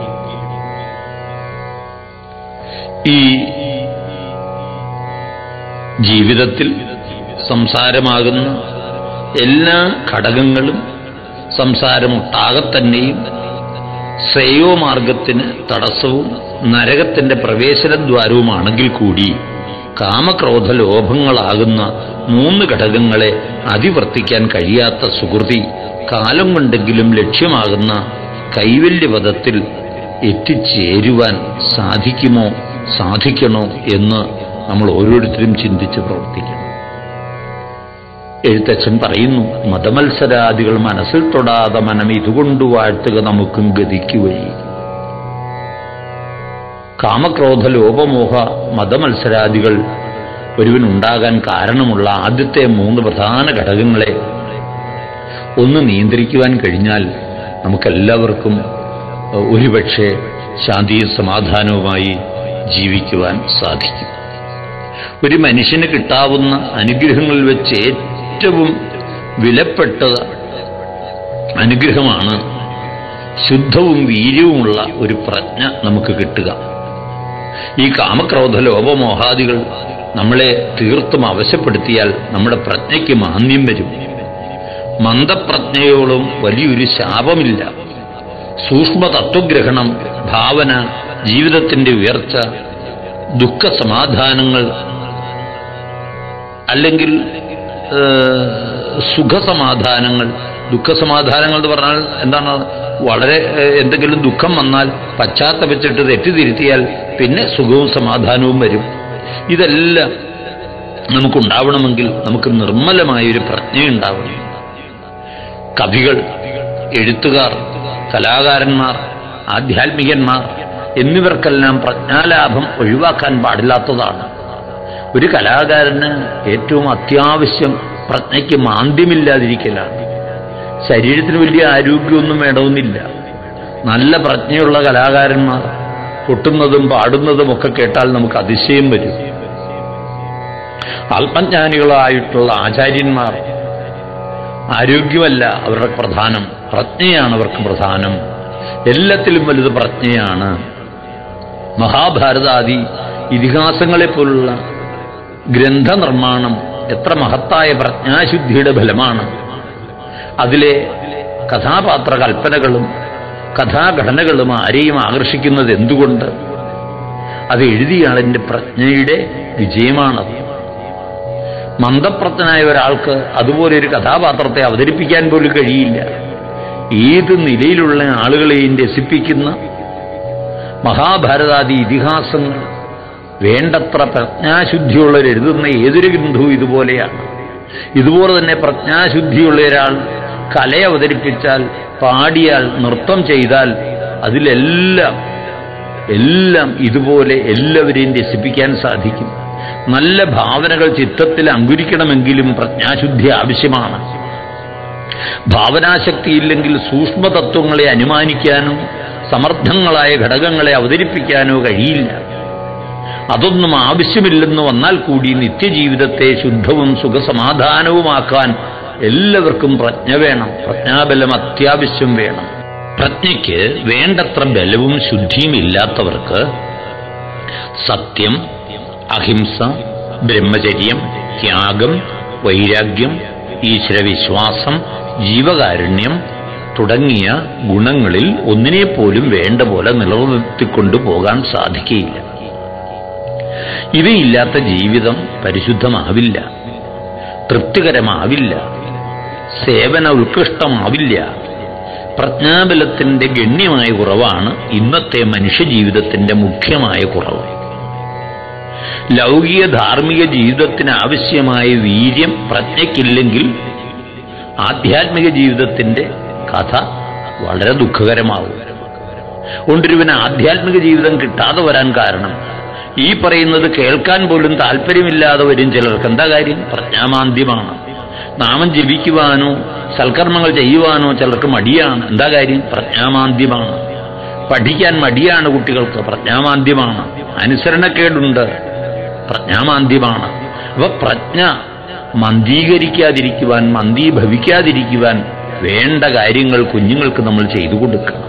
ഈ ജീവിതത്തിൽ സംസാരമാകുന്ന എല്ലാ ഘടകങ്ങളും സംസാരമൊട്ടാകെ തന്നെയും ശ്രേയോമാർഗത്തിന് തടസ്സവും നരകത്തിന്റെ പ്രവേശനദ്വാരവുമാണെങ്കിൽ കൂടി കാമക്രോധ ലോഭങ്ങളാകുന്ന മൂന്ന് ഘടകങ്ങളെ അതിവർത്തിക്കാൻ കഴിയാത്ത സുഹൃതി കാലം കൊണ്ടെങ്കിലും ലക്ഷ്യമാകുന്ന കൈവല്യപദത്തിൽ എത്തിച്ചേരുവാൻ സാധിക്കുമോ സാധിക്കണോ എന്ന് നമ്മൾ ഓരോരുത്തരും ചിന്തിച്ച് പ്രവർത്തിക്കണം എഴുത്തച്ഛൻ പറയുന്നു മതമത്സരാദികൾ മനസ്സിൽ തൊടാതെ മനം ഇതുകൊണ്ട് വാഴ്ത്തുക നമുക്കും ഗതിക്ക് വഴി കാമക്രോധ ലോപമോഹ മതമത്സരാദികൾ ഒരുവനുണ്ടാകാൻ കാരണമുള്ള ആദ്യത്തെ മൂന്ന് പ്രധാന ഘടകങ്ങളെ ഒന്ന് നിയന്ത്രിക്കുവാൻ കഴിഞ്ഞാൽ നമുക്കെല്ലാവർക്കും ഒരുപക്ഷെ ശാന്തിയും സമാധാനവുമായി ജീവിക്കുവാൻ സാധിക്കും ഒരു മനുഷ്യന് കിട്ടാവുന്ന അനുഗ്രഹങ്ങളിൽ വെച്ച് ഏറ്റവും വിലപ്പെട്ട അനുഗ്രഹമാണ് ശുദ്ധവും വീര്യവുമുള്ള ഒരു പ്രജ്ഞ നമുക്ക് കിട്ടുക ഈ കാമക്രോധ ലോപമോഹാദികൾ നമ്മളെ തീർത്തും അവശപ്പെടുത്തിയാൽ നമ്മുടെ പ്രജ്ഞയ്ക്ക് മാന്യം വരും മന്ദപ്രജ്ഞയോളം വലിയൊരു ശാപമില്ല സൂക്ഷ്മ തത്വഗ്രഹണം ഭാവന ജീവിതത്തിന്റെ ഉയർച്ച ദുഃഖസമാധാനങ്ങൾ അല്ലെങ്കിൽ സുഖസമാധാനങ്ങൾ ദുഃഖസമാധാനങ്ങൾ എന്ന് പറഞ്ഞാൽ എന്താണ് വളരെ എന്തെങ്കിലും ദുഃഖം വന്നാൽ പശ്ചാത്തപിച്ചിട്ട് തെറ്റിതിരുത്തിയാൽ പിന്നെ സുഖവും സമാധാനവും വരും ഇതെല്ലാം നമുക്കുണ്ടാവണമെങ്കിൽ നമുക്ക് നിർമ്മലമായൊരു പ്രജ്ഞയുണ്ടാവണം കവികൾ എഴുത്തുകാർ കലാകാരന്മാർ ആധ്യാത്മികന്മാർ എന്നിവർക്കെല്ലാം പ്രജ്ഞാലാഭം ഒഴിവാക്കാൻ പാടില്ലാത്തതാണ് ഒരു കലാകാരന് ഏറ്റവും അത്യാവശ്യം പ്രജ്ഞയ്ക്ക് മാന്ദ്യമില്ലാതിരിക്കലാണ് ശരീരത്തിന് വലിയ ആരോഗ്യമൊന്നും വേണമെന്നില്ല നല്ല പ്രജ്ഞയുള്ള കലാകാരന്മാർ കൊട്ടുന്നതും പാടുന്നതും ഒക്കെ കേട്ടാൽ നമുക്ക് അതിശയം വരും ആത്മജ്ഞാനികളായിട്ടുള്ള ആചാര്യന്മാർ ആരോഗ്യമല്ല അവരുടെ പ്രധാനം പ്രജ്ഞയാണ് അവർക്ക് പ്രധാനം എല്ലാത്തിലും വലുത് പ്രജ്ഞയാണ് മഹാഭാരതാദി ഇതിഹാസങ്ങളെപ്പോലുള്ള ഗ്രന്ഥനിർമ്മാണം എത്ര മഹത്തായ പ്രജ്ഞാശുദ്ധിയുടെ ഫലമാണ് അതിലെ കഥാപാത്ര കൽപ്പനകളും കഥാഘടനകളും ആരെയും ആകർഷിക്കുന്നത് എന്തുകൊണ്ട് അത് എഴുതിയയാളിന്റെ പ്രജ്ഞയുടെ വിജയമാണത് മന്ദപ്രജ്ഞനായ ഒരാൾക്ക് അതുപോലെ ഒരു കഥാപാത്രത്തെ അവതരിപ്പിക്കാൻ പോലും കഴിയില്ല ഏത് നിലയിലുള്ള ആളുകളെയും രസിപ്പിക്കുന്ന മഹാഭാരതാദി ഇതിഹാസങ്ങൾ വേണ്ടത്ര പ്രജ്ഞാശുദ്ധിയുള്ളവർ എഴുതുന്ന ഏതൊരു ഗ്രന്ഥവും ഇതുപോലെയാണ് ഇതുപോലെ തന്നെ പ്രജ്ഞാശുദ്ധിയുള്ള ഒരാൾ കലയെ അവതരിപ്പിച്ചാൽ പാടിയാൽ നൃത്തം ചെയ്താൽ അതിലെല്ലാം എല്ലാം ഇതുപോലെ എല്ലാവരെയും രസിപ്പിക്കാൻ സാധിക്കും നല്ല ഭാവനകൾ ചിത്തത്തിൽ അങ്കുരിക്കണമെങ്കിലും പ്രജ്ഞാശുദ്ധി ആവശ്യമാണ് ഭാവനാശക്തിയില്ലെങ്കിൽ സൂക്ഷ്മതത്വങ്ങളെ അനുമാനിക്കാനോ സമർത്ഥങ്ങളായ ഘടകങ്ങളെ അവതരിപ്പിക്കാനോ കഴിയില്ല അതൊന്നും ആവശ്യമില്ലെന്ന് വന്നാൽ കൂടി നിത്യജീവിതത്തെ ശുദ്ധവും സുഖസമാധാനവുമാക്കാൻ എല്ലാവർക്കും പ്രജ്ഞ വേണം പ്രജ്ഞാബലം അത്യാവശ്യം വേണം പ്രജ്ഞയ്ക്ക് വേണ്ടത്ര ബലവും ശുദ്ധിയും ഇല്ലാത്തവർക്ക് സത്യം അഹിംസ ബ്രഹ്മചര്യം ത്യാഗം വൈരാഗ്യം ഈശ്വരവിശ്വാസം ജീവകാരുണ്യം തുടങ്ങിയ ഗുണങ്ങളിൽ ഒന്നിനെപ്പോലും വേണ്ട പോലെ നിലനിർത്തിക്കൊണ്ടു പോകാൻ സാധിക്കുകയില്ല ഇവയില്ലാത്ത ജീവിതം പരിശുദ്ധമാവില്ല തൃപ്തികരമാവില്ല സേവന ഉത്കൃഷ്ടമാവില്ല പ്രജ്ഞാബലത്തിന്റെ ഗണ്യമായ കുറവാണ് ഇന്നത്തെ മനുഷ്യജീവിതത്തിന്റെ മുഖ്യമായ കുറവ് ലൗകിക ധാർമ്മിക ജീവിതത്തിന് ആവശ്യമായ വീര്യം പ്രജ്ഞയ്ക്കില്ലെങ്കിൽ ആധ്യാത്മിക ജീവിതത്തിന്റെ കഥ വളരെ ദുഃഖകരമാവും കൊണ്ടൊരുവന് ആധ്യാത്മിക ജീവിതം കിട്ടാതെ വരാൻ കാരണം ഈ പറയുന്നത് കേൾക്കാൻ പോലും താല്പര്യമില്ലാതെ വരും ചിലർക്ക് എന്താ കാര്യം പ്രജ്ഞാമാന്ദ്യമാണ് നാമം ജപിക്കുവാനോ സൽക്കർമ്മങ്ങൾ ചെയ്യുവാനോ ചിലർക്ക് മടിയാണ് എന്താ കാര്യം പ്രജ്ഞാമാന്ദ്യമാണ് പഠിക്കാൻ മടിയാണ് കുട്ടികൾക്ക് പ്രജ്ഞാമാന്ദ്യമാണ് അനുസരണക്കേടുണ്ട് പ്രജ്ഞാമാന്ദ്യമാണ് അപ്പൊ പ്രജ്ഞ മന്ദീകരിക്കാതിരിക്കുവാൻ മന്ദീഭവിക്കാതിരിക്കുവാൻ വേണ്ട കാര്യങ്ങൾ കുഞ്ഞുങ്ങൾക്ക് നമ്മൾ ചെയ്തു കൊടുക്കണം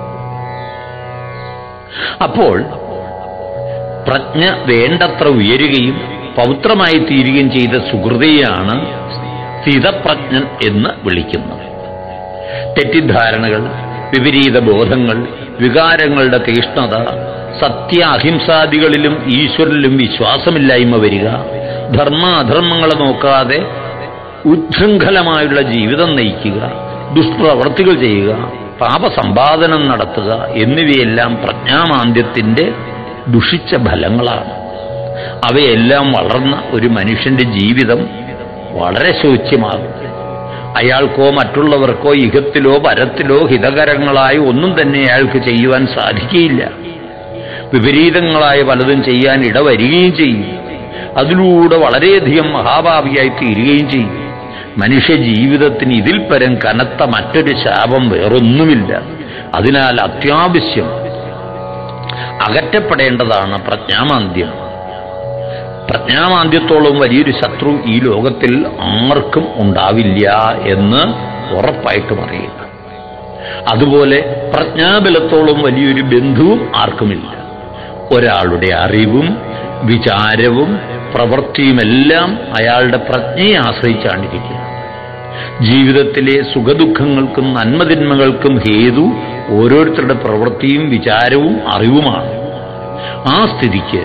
അപ്പോൾ പ്രജ്ഞ വേണ്ടത്ര ഉയരുകയും പൗത്രമായി തീരുകയും ചെയ്ത സുഹൃതയാണ് സ്ഥിതപ്രജ്ഞൻ എന്ന് വിളിക്കുന്നത് തെറ്റിദ്ധാരണകൾ വിപരീത ബോധങ്ങൾ വികാരങ്ങളുടെ തീഷ്ണത സത്യ അഹിംസാദികളിലും ഈശ്വരനിലും വിശ്വാസമില്ലായ്മ വരിക ധർമ്മ അധർമ്മങ്ങളെ നോക്കാതെ ഉച്ഛൃംഖലമായുള്ള ജീവിതം നയിക്കുക ദുഷ്പ്രവർത്തികൾ ചെയ്യുക പാപസമ്പാദനം നടത്തുക എന്നിവയെല്ലാം പ്രജ്ഞാമാന്ദ്യത്തിന്റെ ദുഷിച്ച ഫലങ്ങളാണ് അവയെല്ലാം വളർന്ന ഒരു മനുഷ്യന്റെ ജീവിതം വളരെ ശോച്യമാകും അയാൾക്കോ മറ്റുള്ളവർക്കോ ഇഹത്തിലോ പരത്തിലോ ഹിതകരങ്ങളായി ഒന്നും തന്നെ അയാൾക്ക് ചെയ്യുവാൻ സാധിക്കുകയില്ല വിപരീതങ്ങളായ പലതും ചെയ്യാൻ ഇടവരികയും ചെയ്യും അതിലൂടെ വളരെയധികം മഹാഭാവിയായി തീരുകയും ചെയ്യും മനുഷ്യ ജീവിതത്തിന് ഇതിൽ പരം കനത്ത മറ്റൊരു ശാപം വേറൊന്നുമില്ല അതിനാൽ അത്യാവശ്യം അകറ്റപ്പെടേണ്ടതാണ് പ്രജ്ഞാമാന്ദ്യം പ്രജ്ഞാമാന്ദ്യത്തോളം വലിയൊരു ശത്രു ഈ ലോകത്തിൽ ആർക്കും ഉണ്ടാവില്ല എന്ന് ഉറപ്പായിട്ടും അറിയുക അതുപോലെ പ്രജ്ഞാബലത്തോളം വലിയൊരു ബന്ധുവും ആർക്കുമില്ല ഒരാളുടെ അറിവും വിചാരവും പ്രവൃത്തിയുമെല്ലാം അയാളുടെ പ്രജ്ഞയെ ആശ്രയിച്ചാണിരിക്കുക ജീവിതത്തിലെ സുഖദുഃഖങ്ങൾക്കും നന്മതിന്മകൾക്കും ഹേതു ഓരോരുത്തരുടെ പ്രവൃത്തിയും വിചാരവും അറിവുമാണ് ആ സ്ഥിതിക്ക്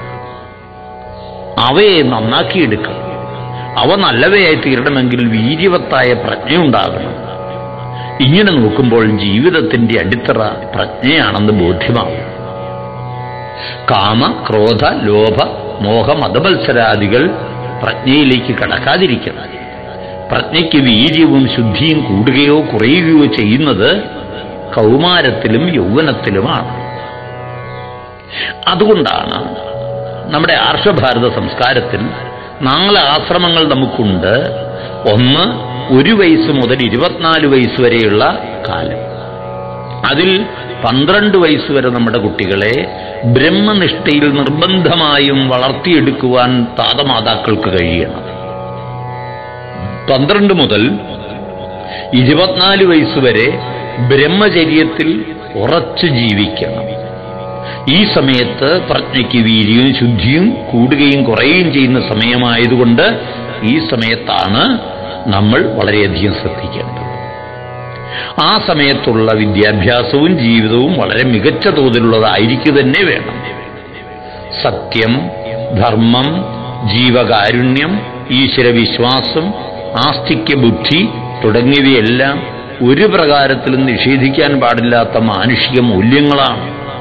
അവയെ നന്നാക്കിയെടുക്കണം അവ നല്ലവയായി തീരണമെങ്കിൽ വീര്യവത്തായ പ്രജ്ഞയുണ്ടാകണം ഇങ്ങനെ നോക്കുമ്പോൾ ജീവിതത്തിന്റെ അടിത്തറ പ്രജ്ഞയാണെന്ന് ബോധ്യമാവും കാമ ക്രോധ ലോഭ മോഹ മതമത്സരാദികൾ പ്രജ്ഞയിലേക്ക് കടക്കാതിരിക്കണം പ്രജ്ഞയ്ക്ക് വീര്യവും ശുദ്ധിയും കൂടുകയോ കുറയുകയോ ചെയ്യുന്നത് കൗമാരത്തിലും യൗവനത്തിലുമാണ് അതുകൊണ്ടാണ് നമ്മുടെ ആർഷഭാരത സംസ്കാരത്തിൽ നാല് ആശ്രമങ്ങൾ നമുക്കുണ്ട് ഒന്ന് ഒരു വയസ്സ് മുതൽ ഇരുപത്തിനാല് വയസ്സ് വരെയുള്ള കാലം അതിൽ പന്ത്രണ്ട് വയസ്സ് വരെ നമ്മുടെ കുട്ടികളെ ബ്രഹ്മനിഷ്ഠയിൽ നിർബന്ധമായും വളർത്തിയെടുക്കുവാൻ താതമാതാക്കൾക്ക് കഴിയണം പന്ത്രണ്ട് മുതൽ ഇരുപത്തിനാല് വയസ്സ് വരെ ബ്രഹ്മചര്യത്തിൽ ഉറച്ചു ജീവിക്കണം ഈ സമയത്ത് പ്രജ്ഞയ്ക്ക് വീര്യവും ശുദ്ധിയും കൂടുകയും കുറയുകയും ചെയ്യുന്ന സമയമായതുകൊണ്ട് ഈ സമയത്താണ് നമ്മൾ വളരെയധികം ശ്രദ്ധിക്കേണ്ടത് ആ സമയത്തുള്ള വിദ്യാഭ്യാസവും ജീവിതവും വളരെ മികച്ച തോതിലുള്ളതായിരിക്കുക തന്നെ വേണം സത്യം ധർമ്മം ജീവകാരുണ്യം ഈശ്വരവിശ്വാസം ആസ്തിക്യ ബുദ്ധി തുടങ്ങിയവയെല്ലാം ഒരു പ്രകാരത്തിലും നിഷേധിക്കാൻ പാടില്ലാത്ത മാനുഷിക മൂല്യങ്ങളാണ്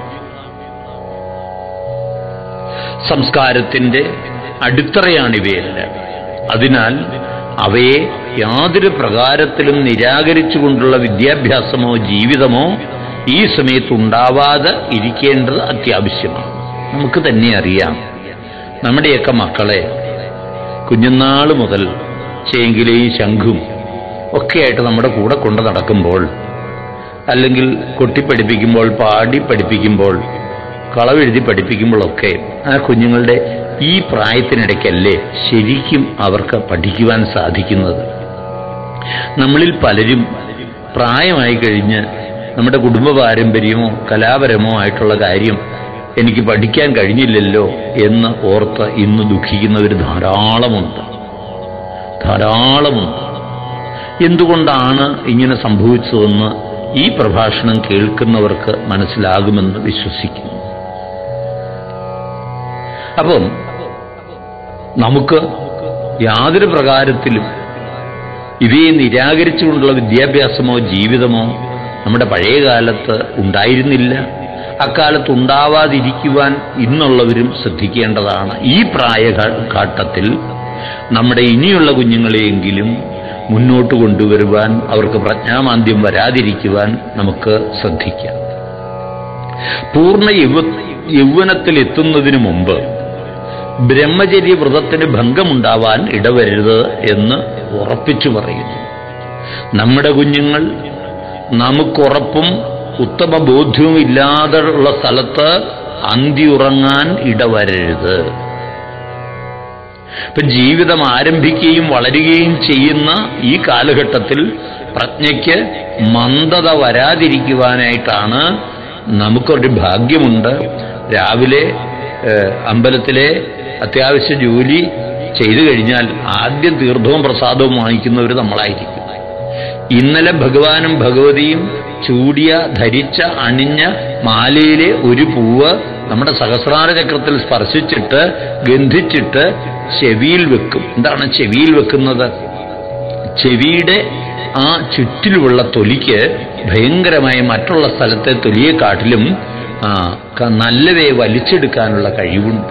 സംസ്കാരത്തിന്റെ അടിത്തറയാണിവയെല്ലാം അതിനാൽ അവയെ യാതൊരു പ്രകാരത്തിലും നിരാകരിച്ചുകൊണ്ടുള്ള വിദ്യാഭ്യാസമോ ജീവിതമോ ഈ സമയത്ത് ഉണ്ടാവാതെ ഇരിക്കേണ്ടത് അത്യാവശ്യമാണ് നമുക്ക് തന്നെ അറിയാം നമ്മുടെയൊക്കെ മക്കളെ കുഞ്ഞുനാൾ മുതൽ ചേങ്കിലെയും ശംഖും ഒക്കെയായിട്ട് നമ്മുടെ കൂടെ കൊണ്ട് നടക്കുമ്പോൾ അല്ലെങ്കിൽ കൊട്ടിപ്പഠിപ്പിക്കുമ്പോൾ പാടി പഠിപ്പിക്കുമ്പോൾ കളവെഴുതി പഠിപ്പിക്കുമ്പോഴൊക്കെ ആ കുഞ്ഞുങ്ങളുടെ ഈ പ്രായത്തിനിടയ്ക്കല്ലേ ശരിക്കും അവർക്ക് പഠിക്കുവാൻ സാധിക്കുന്നത് നമ്മളിൽ പലരും പ്രായമായി കഴിഞ്ഞ് നമ്മുടെ കുടുംബ പാരമ്പര്യമോ കലാപരമോ ആയിട്ടുള്ള കാര്യം എനിക്ക് പഠിക്കാൻ കഴിഞ്ഞില്ലല്ലോ എന്ന് ഓർത്ത് ഇന്ന് ദുഃഖിക്കുന്നവർ ധാരാളമുണ്ട് ധാരാളമുണ്ട് എന്തുകൊണ്ടാണ് ഇങ്ങനെ സംഭവിച്ചതെന്ന് ഈ പ്രഭാഷണം കേൾക്കുന്നവർക്ക് മനസ്സിലാകുമെന്ന് വിശ്വസിക്കുന്നു അപ്പം നമുക്ക് യാതൊരു പ്രകാരത്തിലും ഇവയെ നിരാകരിച്ചുകൊണ്ടുള്ള വിദ്യാഭ്യാസമോ ജീവിതമോ നമ്മുടെ പഴയ കാലത്ത് ഉണ്ടായിരുന്നില്ല അക്കാലത്ത് ഉണ്ടാവാതിരിക്കുവാൻ ഇന്നുള്ളവരും ശ്രദ്ധിക്കേണ്ടതാണ് ഈ പ്രായഘട്ടത്തിൽ നമ്മുടെ ഇനിയുള്ള കുഞ്ഞുങ്ങളെയെങ്കിലും മുന്നോട്ട് കൊണ്ടുവരുവാൻ അവർക്ക് പ്രജ്ഞാമാന്ദ്യം വരാതിരിക്കുവാൻ നമുക്ക് ശ്രദ്ധിക്കാം പൂർണ്ണ യൗവ യൗവനത്തിൽ എത്തുന്നതിനു മുമ്പ് ബ്രഹ്മചര്യ വ്രതത്തിന് ഭംഗമുണ്ടാവാൻ ഇടവരരുത് എന്ന് ഉറപ്പിച്ചു പറയുന്നു നമ്മുടെ കുഞ്ഞുങ്ങൾ നമുക്കുറപ്പും ഉത്തമ ബോധ്യവും ഇല്ലാതെ ഉള്ള സ്ഥലത്ത് അന്തിയുറങ്ങാൻ ഇടവരരുത് ഇപ്പൊ ജീവിതം ആരംഭിക്കുകയും വളരുകയും ചെയ്യുന്ന ഈ കാലഘട്ടത്തിൽ പ്രജ്ഞയ്ക്ക് മന്ദത വരാതിരിക്കുവാനായിട്ടാണ് നമുക്കൊരു ഭാഗ്യമുണ്ട് രാവിലെ ഏഹ്, അമ്പലത്തിലെ അത്യാവശ്യ ജോലി ചെയ്തു കഴിഞ്ഞാൽ ആദ്യം തീർത്ഥവും പ്രസാദവും വാങ്ങിക്കുന്നവർ നമ്മളായിരിക്കും ഇന്നലെ ഭഗവാനും ഭഗവതിയും ചൂടിയ ധരിച്ച അണിഞ്ഞ മാലയിലെ ഒരു പൂവ് നമ്മുടെ സഹസ്രാര ചക്രത്തിൽ സ്പർശിച്ചിട്ട് ഗന്ധിച്ചിട്ട് ചെവിയിൽ വെക്കും എന്താണ് ചെവിയിൽ വെക്കുന്നത് ചെവിയുടെ ആ ചുറ്റിലുമുള്ള തൊലിക്ക് ഭയങ്കരമായി മറ്റുള്ള സ്ഥലത്തെ തൊലിയെക്കാട്ടിലും ആ, ക- നല്ലവയെ വലിച്ചെടുക്കാനുള്ള കഴിവുണ്ട്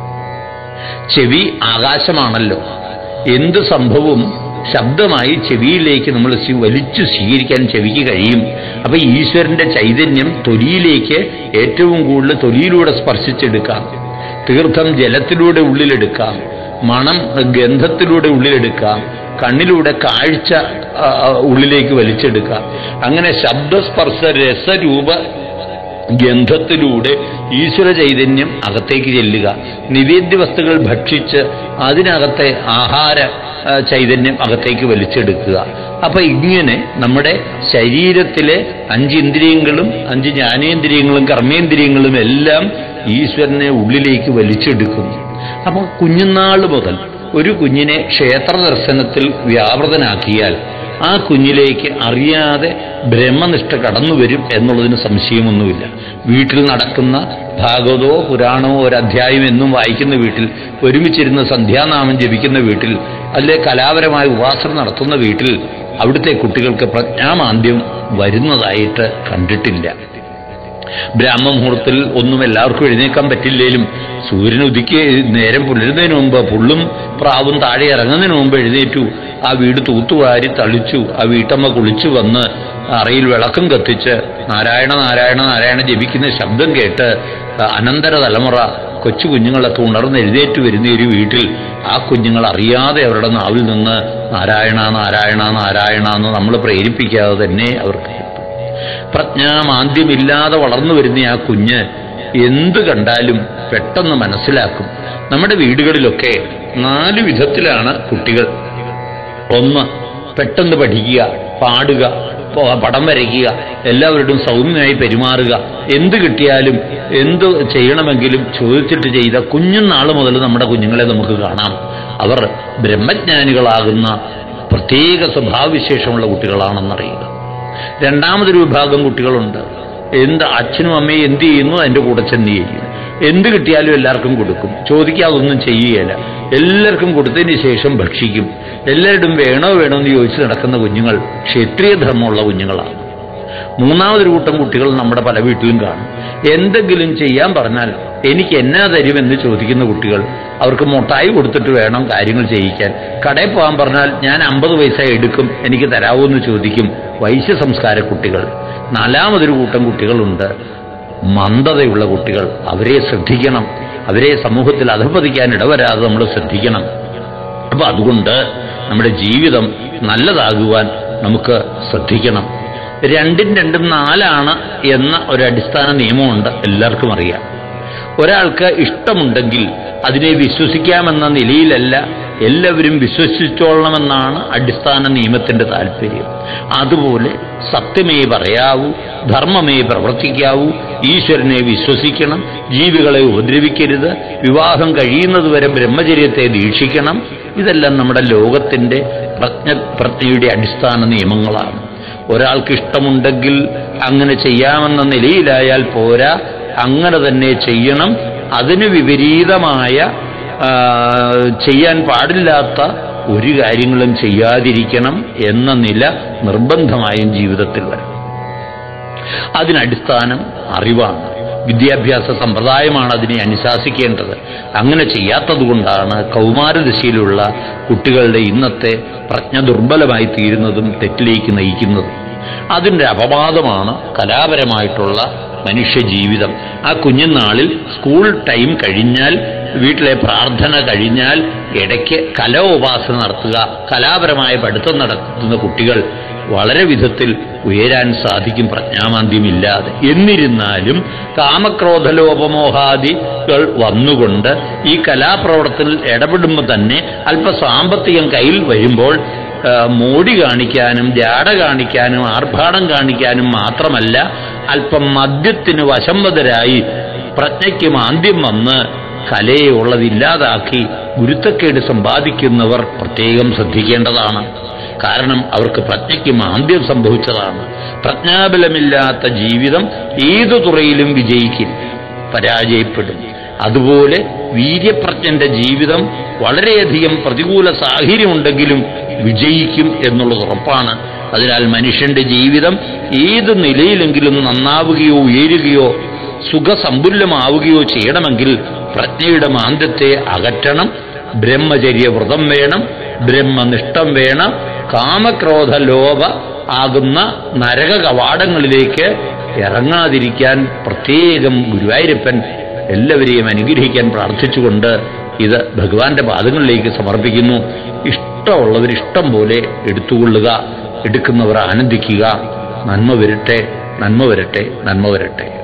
ചെവി ആകാശമാണല്ലോ എന്ത് സംഭവവും ശബ്ദമായി ചെവിയിലേക്ക് നമ്മൾ സ്വീ- വലിച്ചു സ്വീകരിക്കാൻ ചെവിക്ക് കഴിയും അപ്പൊ ഈശ്വരന്റെ ചൈതന്യം തൊലിയിലേക്ക് ഏറ്റവും കൂടുതൽ തൊലിയിലൂടെ സ്പർശിച്ചെടുക്കാം തീർത്ഥം ജലത്തിലൂടെ ഉള്ളിലെടുക്കാം മണം ഗന്ധത്തിലൂടെ ഉള്ളിലെടുക്കാം കണ്ണിലൂടെ കാഴ്ച ആ, ആ, ഉള്ളിലേക്ക് വലിച്ചെടുക്കാം അങ്ങനെ ശബ്ദസ്പർശ രസരൂപ ഗന്ധത്തിലൂടെ ഈശ്വര ചൈതന്യം അകത്തേക്ക് ചെല്ലുക നിവേദ്യ വസ്തുക്കൾ ഭക്ഷിച്ച് അതിനകത്തെ ആഹാര ആ, ചൈതന്യം അകത്തേക്ക് വലിച്ചെടുക്കുക അപ്പൊ ഇങ്ങനെ നമ്മുടെ ശരീരത്തിലെ അഞ്ച് ഇന്ദ്രിയങ്ങളും അഞ്ച് ജ്ഞാനേന്ദ്രിയങ്ങളും കർമ്മേന്ദ്രിയങ്ങളും എല്ലാം ഈശ്വരനെ ഉള്ളിലേക്ക് വലിച്ചെടുക്കുന്നു അപ്പൊ കുഞ്ഞുനാൾ മുതൽ ഒരു കുഞ്ഞിനെ ക്ഷേത്ര ദർശനത്തിൽ വ്യാപൃതനാക്കിയാൽ ആ കുഞ്ഞിലേക്ക് അറിയാതെ ബ്രഹ്മനിഷ്ഠ കടന്നു വരും എന്നുള്ളതിന് സംശയമൊന്നുമില്ല വീട്ടിൽ നടക്കുന്ന ഭാഗവതമോ പുരാണമോ ഒരു അധ്യായം എന്നും വായിക്കുന്ന വീട്ടിൽ ഒരുമിച്ചിരുന്ന് സന്ധ്യാനാമം ജപിക്കുന്ന വീട്ടിൽ അല്ലെ കലാപരമായ ഉപാസന നടത്തുന്ന വീട്ടിൽ അവിടുത്തെ കുട്ടികൾക്ക് പ്രജ്ഞാമാന്ദ്യം വരുന്നതായിട്ട് കണ്ടിട്ടില്ല ബ്രാഹ്മമുഹൂർത്തത്തിൽ ഒന്നും എല്ലാവർക്കും എഴുന്നേക്കാൻ പറ്റില്ലേലും സൂര്യൻ ഉദിക്ക് നേരം പുലരുന്നതിന് മുമ്പ് പുള്ളും പ്രാവും താഴെ ഇറങ്ങുന്നതിന് മുമ്പ് എഴുന്നേറ്റു ആ വീട് തൂത്തുവാരി തളിച്ചു ആ വീട്ടമ്മ കുളിച്ചു വന്ന് അറയിൽ വിളക്കം കത്തിച്ച് നാരായണ നാരായണ നാരായണ ജപിക്കുന്ന ശബ്ദം കേട്ട് അനന്തര തലമുറ കൊച്ചു കുഞ്ഞുങ്ങളൊക്കെ ഉണർന്ന് എഴുന്നേറ്റ് വരുന്ന ഒരു വീട്ടിൽ ആ കുഞ്ഞുങ്ങൾ അറിയാതെ അവരുടെ നാവിൽ നിന്ന് നാരായണ നാരായണ നാരായണ എന്ന് നമ്മൾ പ്രേരിപ്പിക്കാതെ തന്നെ അവർക്ക് കിട്ടും പ്രജ്ഞാമാന്ദ്യമില്ലാതെ വളർന്നു വരുന്ന ആ കുഞ്ഞ് എന്ത് കണ്ടാലും പെട്ടെന്ന് മനസ്സിലാക്കും നമ്മുടെ വീടുകളിലൊക്കെ നാല് വിധത്തിലാണ് കുട്ടികൾ ഒന്ന് പെട്ടെന്ന് പഠിക്കുക പാടുക പ- പടം വരയ്ക്കുക എല്ലാവരോടും സൗമ്യമായി പെരുമാറുക എന്ത് കിട്ടിയാലും എന്ത് ചെയ്യണമെങ്കിലും ചോദിച്ചിട്ട് ചെയ്ത കുഞ്ഞുനാൾ മുതൽ നമ്മുടെ കുഞ്ഞുങ്ങളെ നമുക്ക് കാണാം അവർ ബ്രഹ്മജ്ഞാനികളാകുന്ന പ്രത്യേക സ്വഭാവവിശേഷമുള്ള കുട്ടികളാണെന്നറിയുക രണ്ടാമതൊരു വിഭാഗം കുട്ടികളുണ്ട് എന്ത് അച്ഛനും അമ്മയും എന്ത് ചെയ്യുന്നു അതിന്റെ കൂടെ ചെന്ന് ചെയ്യും എന്ത് കിട്ടിയാലും എല്ലാവർക്കും കൊടുക്കും ചോദിക്കാതൊന്നും ചെയ്യുകയില്ല എല്ലാവർക്കും കൊടുത്തതിന് ശേഷം ഭക്ഷിക്കും എല്ലാവരും വേണോ വേണോ എന്ന് ചോദിച്ച് നടക്കുന്ന കുഞ്ഞുങ്ങൾ ക്ഷത്രിയ ധർമ്മമുള്ള കുഞ്ഞുങ്ങളാണ് മൂന്നാമതൊരു കൂട്ടം കുട്ടികൾ നമ്മുടെ പല വീട്ടിലും കാണും എന്തെങ്കിലും ചെയ്യാൻ പറഞ്ഞാൽ എനിക്ക് എന്നാ തരുമെന്ന് ചോദിക്കുന്ന കുട്ടികൾ അവർക്ക് മുട്ടായി കൊടുത്തിട്ട് വേണം കാര്യങ്ങൾ ചെയ്യിക്കാൻ കടയിൽ പോകാൻ പറഞ്ഞാൽ ഞാൻ അമ്പത് പൈസ എടുക്കും എനിക്ക് തരാവോ എന്ന് ചോദിക്കും വൈശ്യ സംസ്കാര കുട്ടികൾ നാലാമതൊരു കൂട്ടം കുട്ടികളുണ്ട് മന്ദതയുള്ള കുട്ടികൾ അവരെ ശ്രദ്ധിക്കണം അവരെ സമൂഹത്തിൽ അധപ്പതിക്കാൻ ഇടവരാതെ നമ്മൾ ശ്രദ്ധിക്കണം അപ്പൊ അതുകൊണ്ട് നമ്മുടെ ജീവിതം നല്ലതാകുവാൻ നമുക്ക് ശ്രദ്ധിക്കണം രണ്ടും രണ്ടും നാലാണ് എന്ന ഒരു അടിസ്ഥാന നിയമമുണ്ട് എല്ലാവർക്കും അറിയാം ഒരാൾക്ക് ഇഷ്ടമുണ്ടെങ്കിൽ അതിനെ വിശ്വസിക്കാമെന്ന നിലയിലല്ല എല്ലാവരും വിശ്വസിച്ചോളണമെന്നാണ് അടിസ്ഥാന നിയമത്തിന്റെ താല്പര്യം അതുപോലെ സത്യമേ പറയാവൂ ധർമ്മമേ പ്രവർത്തിക്കാവൂ ഈശ്വരനെ വിശ്വസിക്കണം ജീവികളെ ഉപദ്രവിക്കരുത് വിവാഹം കഴിയുന്നതുവരെ ബ്രഹ്മചര്യത്തെ ദീക്ഷിക്കണം ഇതെല്ലാം നമ്മുടെ ലോകത്തിന്റെ പ്രജ്ഞ പ്രജ്ഞയുടെ അടിസ്ഥാന നിയമങ്ങളാണ് ഒരാൾക്ക് ഇഷ്ടമുണ്ടെങ്കിൽ അങ്ങനെ ചെയ്യാമെന്ന നിലയിലായാൽ പോരാ അങ്ങനെ തന്നെ ചെയ്യണം അതിന് വിപരീതമായ ആ, ചെയ്യാൻ പാടില്ലാത്ത ഒരു കാര്യങ്ങളും ചെയ്യാതിരിക്കണം എന്ന നില നിർബന്ധമായും ജീവിതത്തിൽ വരണം അതിനടിസ്ഥാനം അറിവാണ് വിദ്യാഭ്യാസ സമ്പ്രദായമാണ് അതിനെ അനുശാസിക്കേണ്ടത് അങ്ങനെ ചെയ്യാത്തതുകൊണ്ടാണ് കൗമാരദശയിലുള്ള കുട്ടികളുടെ ഇന്നത്തെ പ്രജ്ഞ ദുർബലമായി തീരുന്നതും തെറ്റിലേക്ക് നയിക്കുന്നതും അതിൻ്റെ അപവാദമാണ് കലാപരമായിട്ടുള്ള മനുഷ്യജീവിതം ആ കുഞ്ഞുനാളിൽ സ്കൂൾ ടൈം കഴിഞ്ഞാൽ വീട്ടിലെ പ്രാർത്ഥന കഴിഞ്ഞാൽ ഇടയ്ക്ക് കലോപാസന നടത്തുക കലാപരമായ പഠിത്തം നടത്തുന്ന കുട്ടികൾ വളരെ വിധത്തിൽ ഉയരാൻ സാധിക്കും പ്രജ്ഞാമാന്ദ്യമില്ലാതെ എന്നിരുന്നാലും കാമക്രോധലോപമോഹാദികൾ വന്നുകൊണ്ട് ഈ കലാപ്രവർത്തനത്തിൽ ഇടപെടുമ്പോൾ തന്നെ അല്പ സാമ്പത്തികം കയ്യിൽ വരുമ്പോൾ ആ, മോടി കാണിക്കാനും ജാട കാണിക്കാനും ആർഭാടം കാണിക്കാനും മാത്രമല്ല അല്പം മദ്യത്തിന് വശംവതരായി പ്രജ്ഞയ്ക്ക് മാന്ദ്യം വന്ന് കലയെ ഉള്ളതില്ലാതാക്കി ഗുരുത്തക്കേട് സമ്പാദിക്കുന്നവർ പ്രത്യേകം ശ്രദ്ധിക്കേണ്ടതാണ് കാരണം അവർക്ക് പ്രജ്ഞയ്ക്ക് മാന്ദ്യം സംഭവിച്ചതാണ് പ്രജ്ഞാബലമില്ലാത്ത ജീവിതം ഏതു തുറയിലും വിജയിക്കില്ല പരാജയപ്പെടും അതുപോലെ വീര്യപ്രജ്ഞന്റെ ജീവിതം വളരെയധികം പ്രതികൂല സാഹചര്യമുണ്ടെങ്കിലും വിജയിക്കും എന്നുള്ളത് ഉറപ്പാണ് അതിനാൽ മനുഷ്യന്റെ ജീവിതം ഏത് നിലയിലെങ്കിലും നന്നാവുകയോ ഉയരുകയോ സുഖസമ്പുല്ലമാവുകയോ ചെയ്യണമെങ്കിൽ പ്രജ്ഞയുടെ മാന്ദ്യത്തെ അകറ്റണം ബ്രഹ്മചര്യ വ്രതം വേണം ബ്രഹ്മനിഷ്ഠം വേണം കാമക്രോധ ലോഭ ആകുന്ന നരക കവാടങ്ങളിലേക്ക് ഇറങ്ങാതിരിക്കാൻ പ്രത്യേകം ഗുരുവായൂരപ്പൻ എല്ലാവരെയും അനുഗ്രഹിക്കാൻ പ്രാർത്ഥിച്ചുകൊണ്ട് ഇത് ഭഗവാന്റെ പാദങ്ങളിലേക്ക് സമർപ്പിക്കുന്നു ഇഷ്ടമുള്ളവർ ഇഷ്ടം പോലെ എടുത്തുകൊള്ളുക എടുക്കുന്നവർ ആനന്ദിക്കുക നന്മ വരട്ടെ നന്മ വരട്ടെ നന്മ വരട്ടെ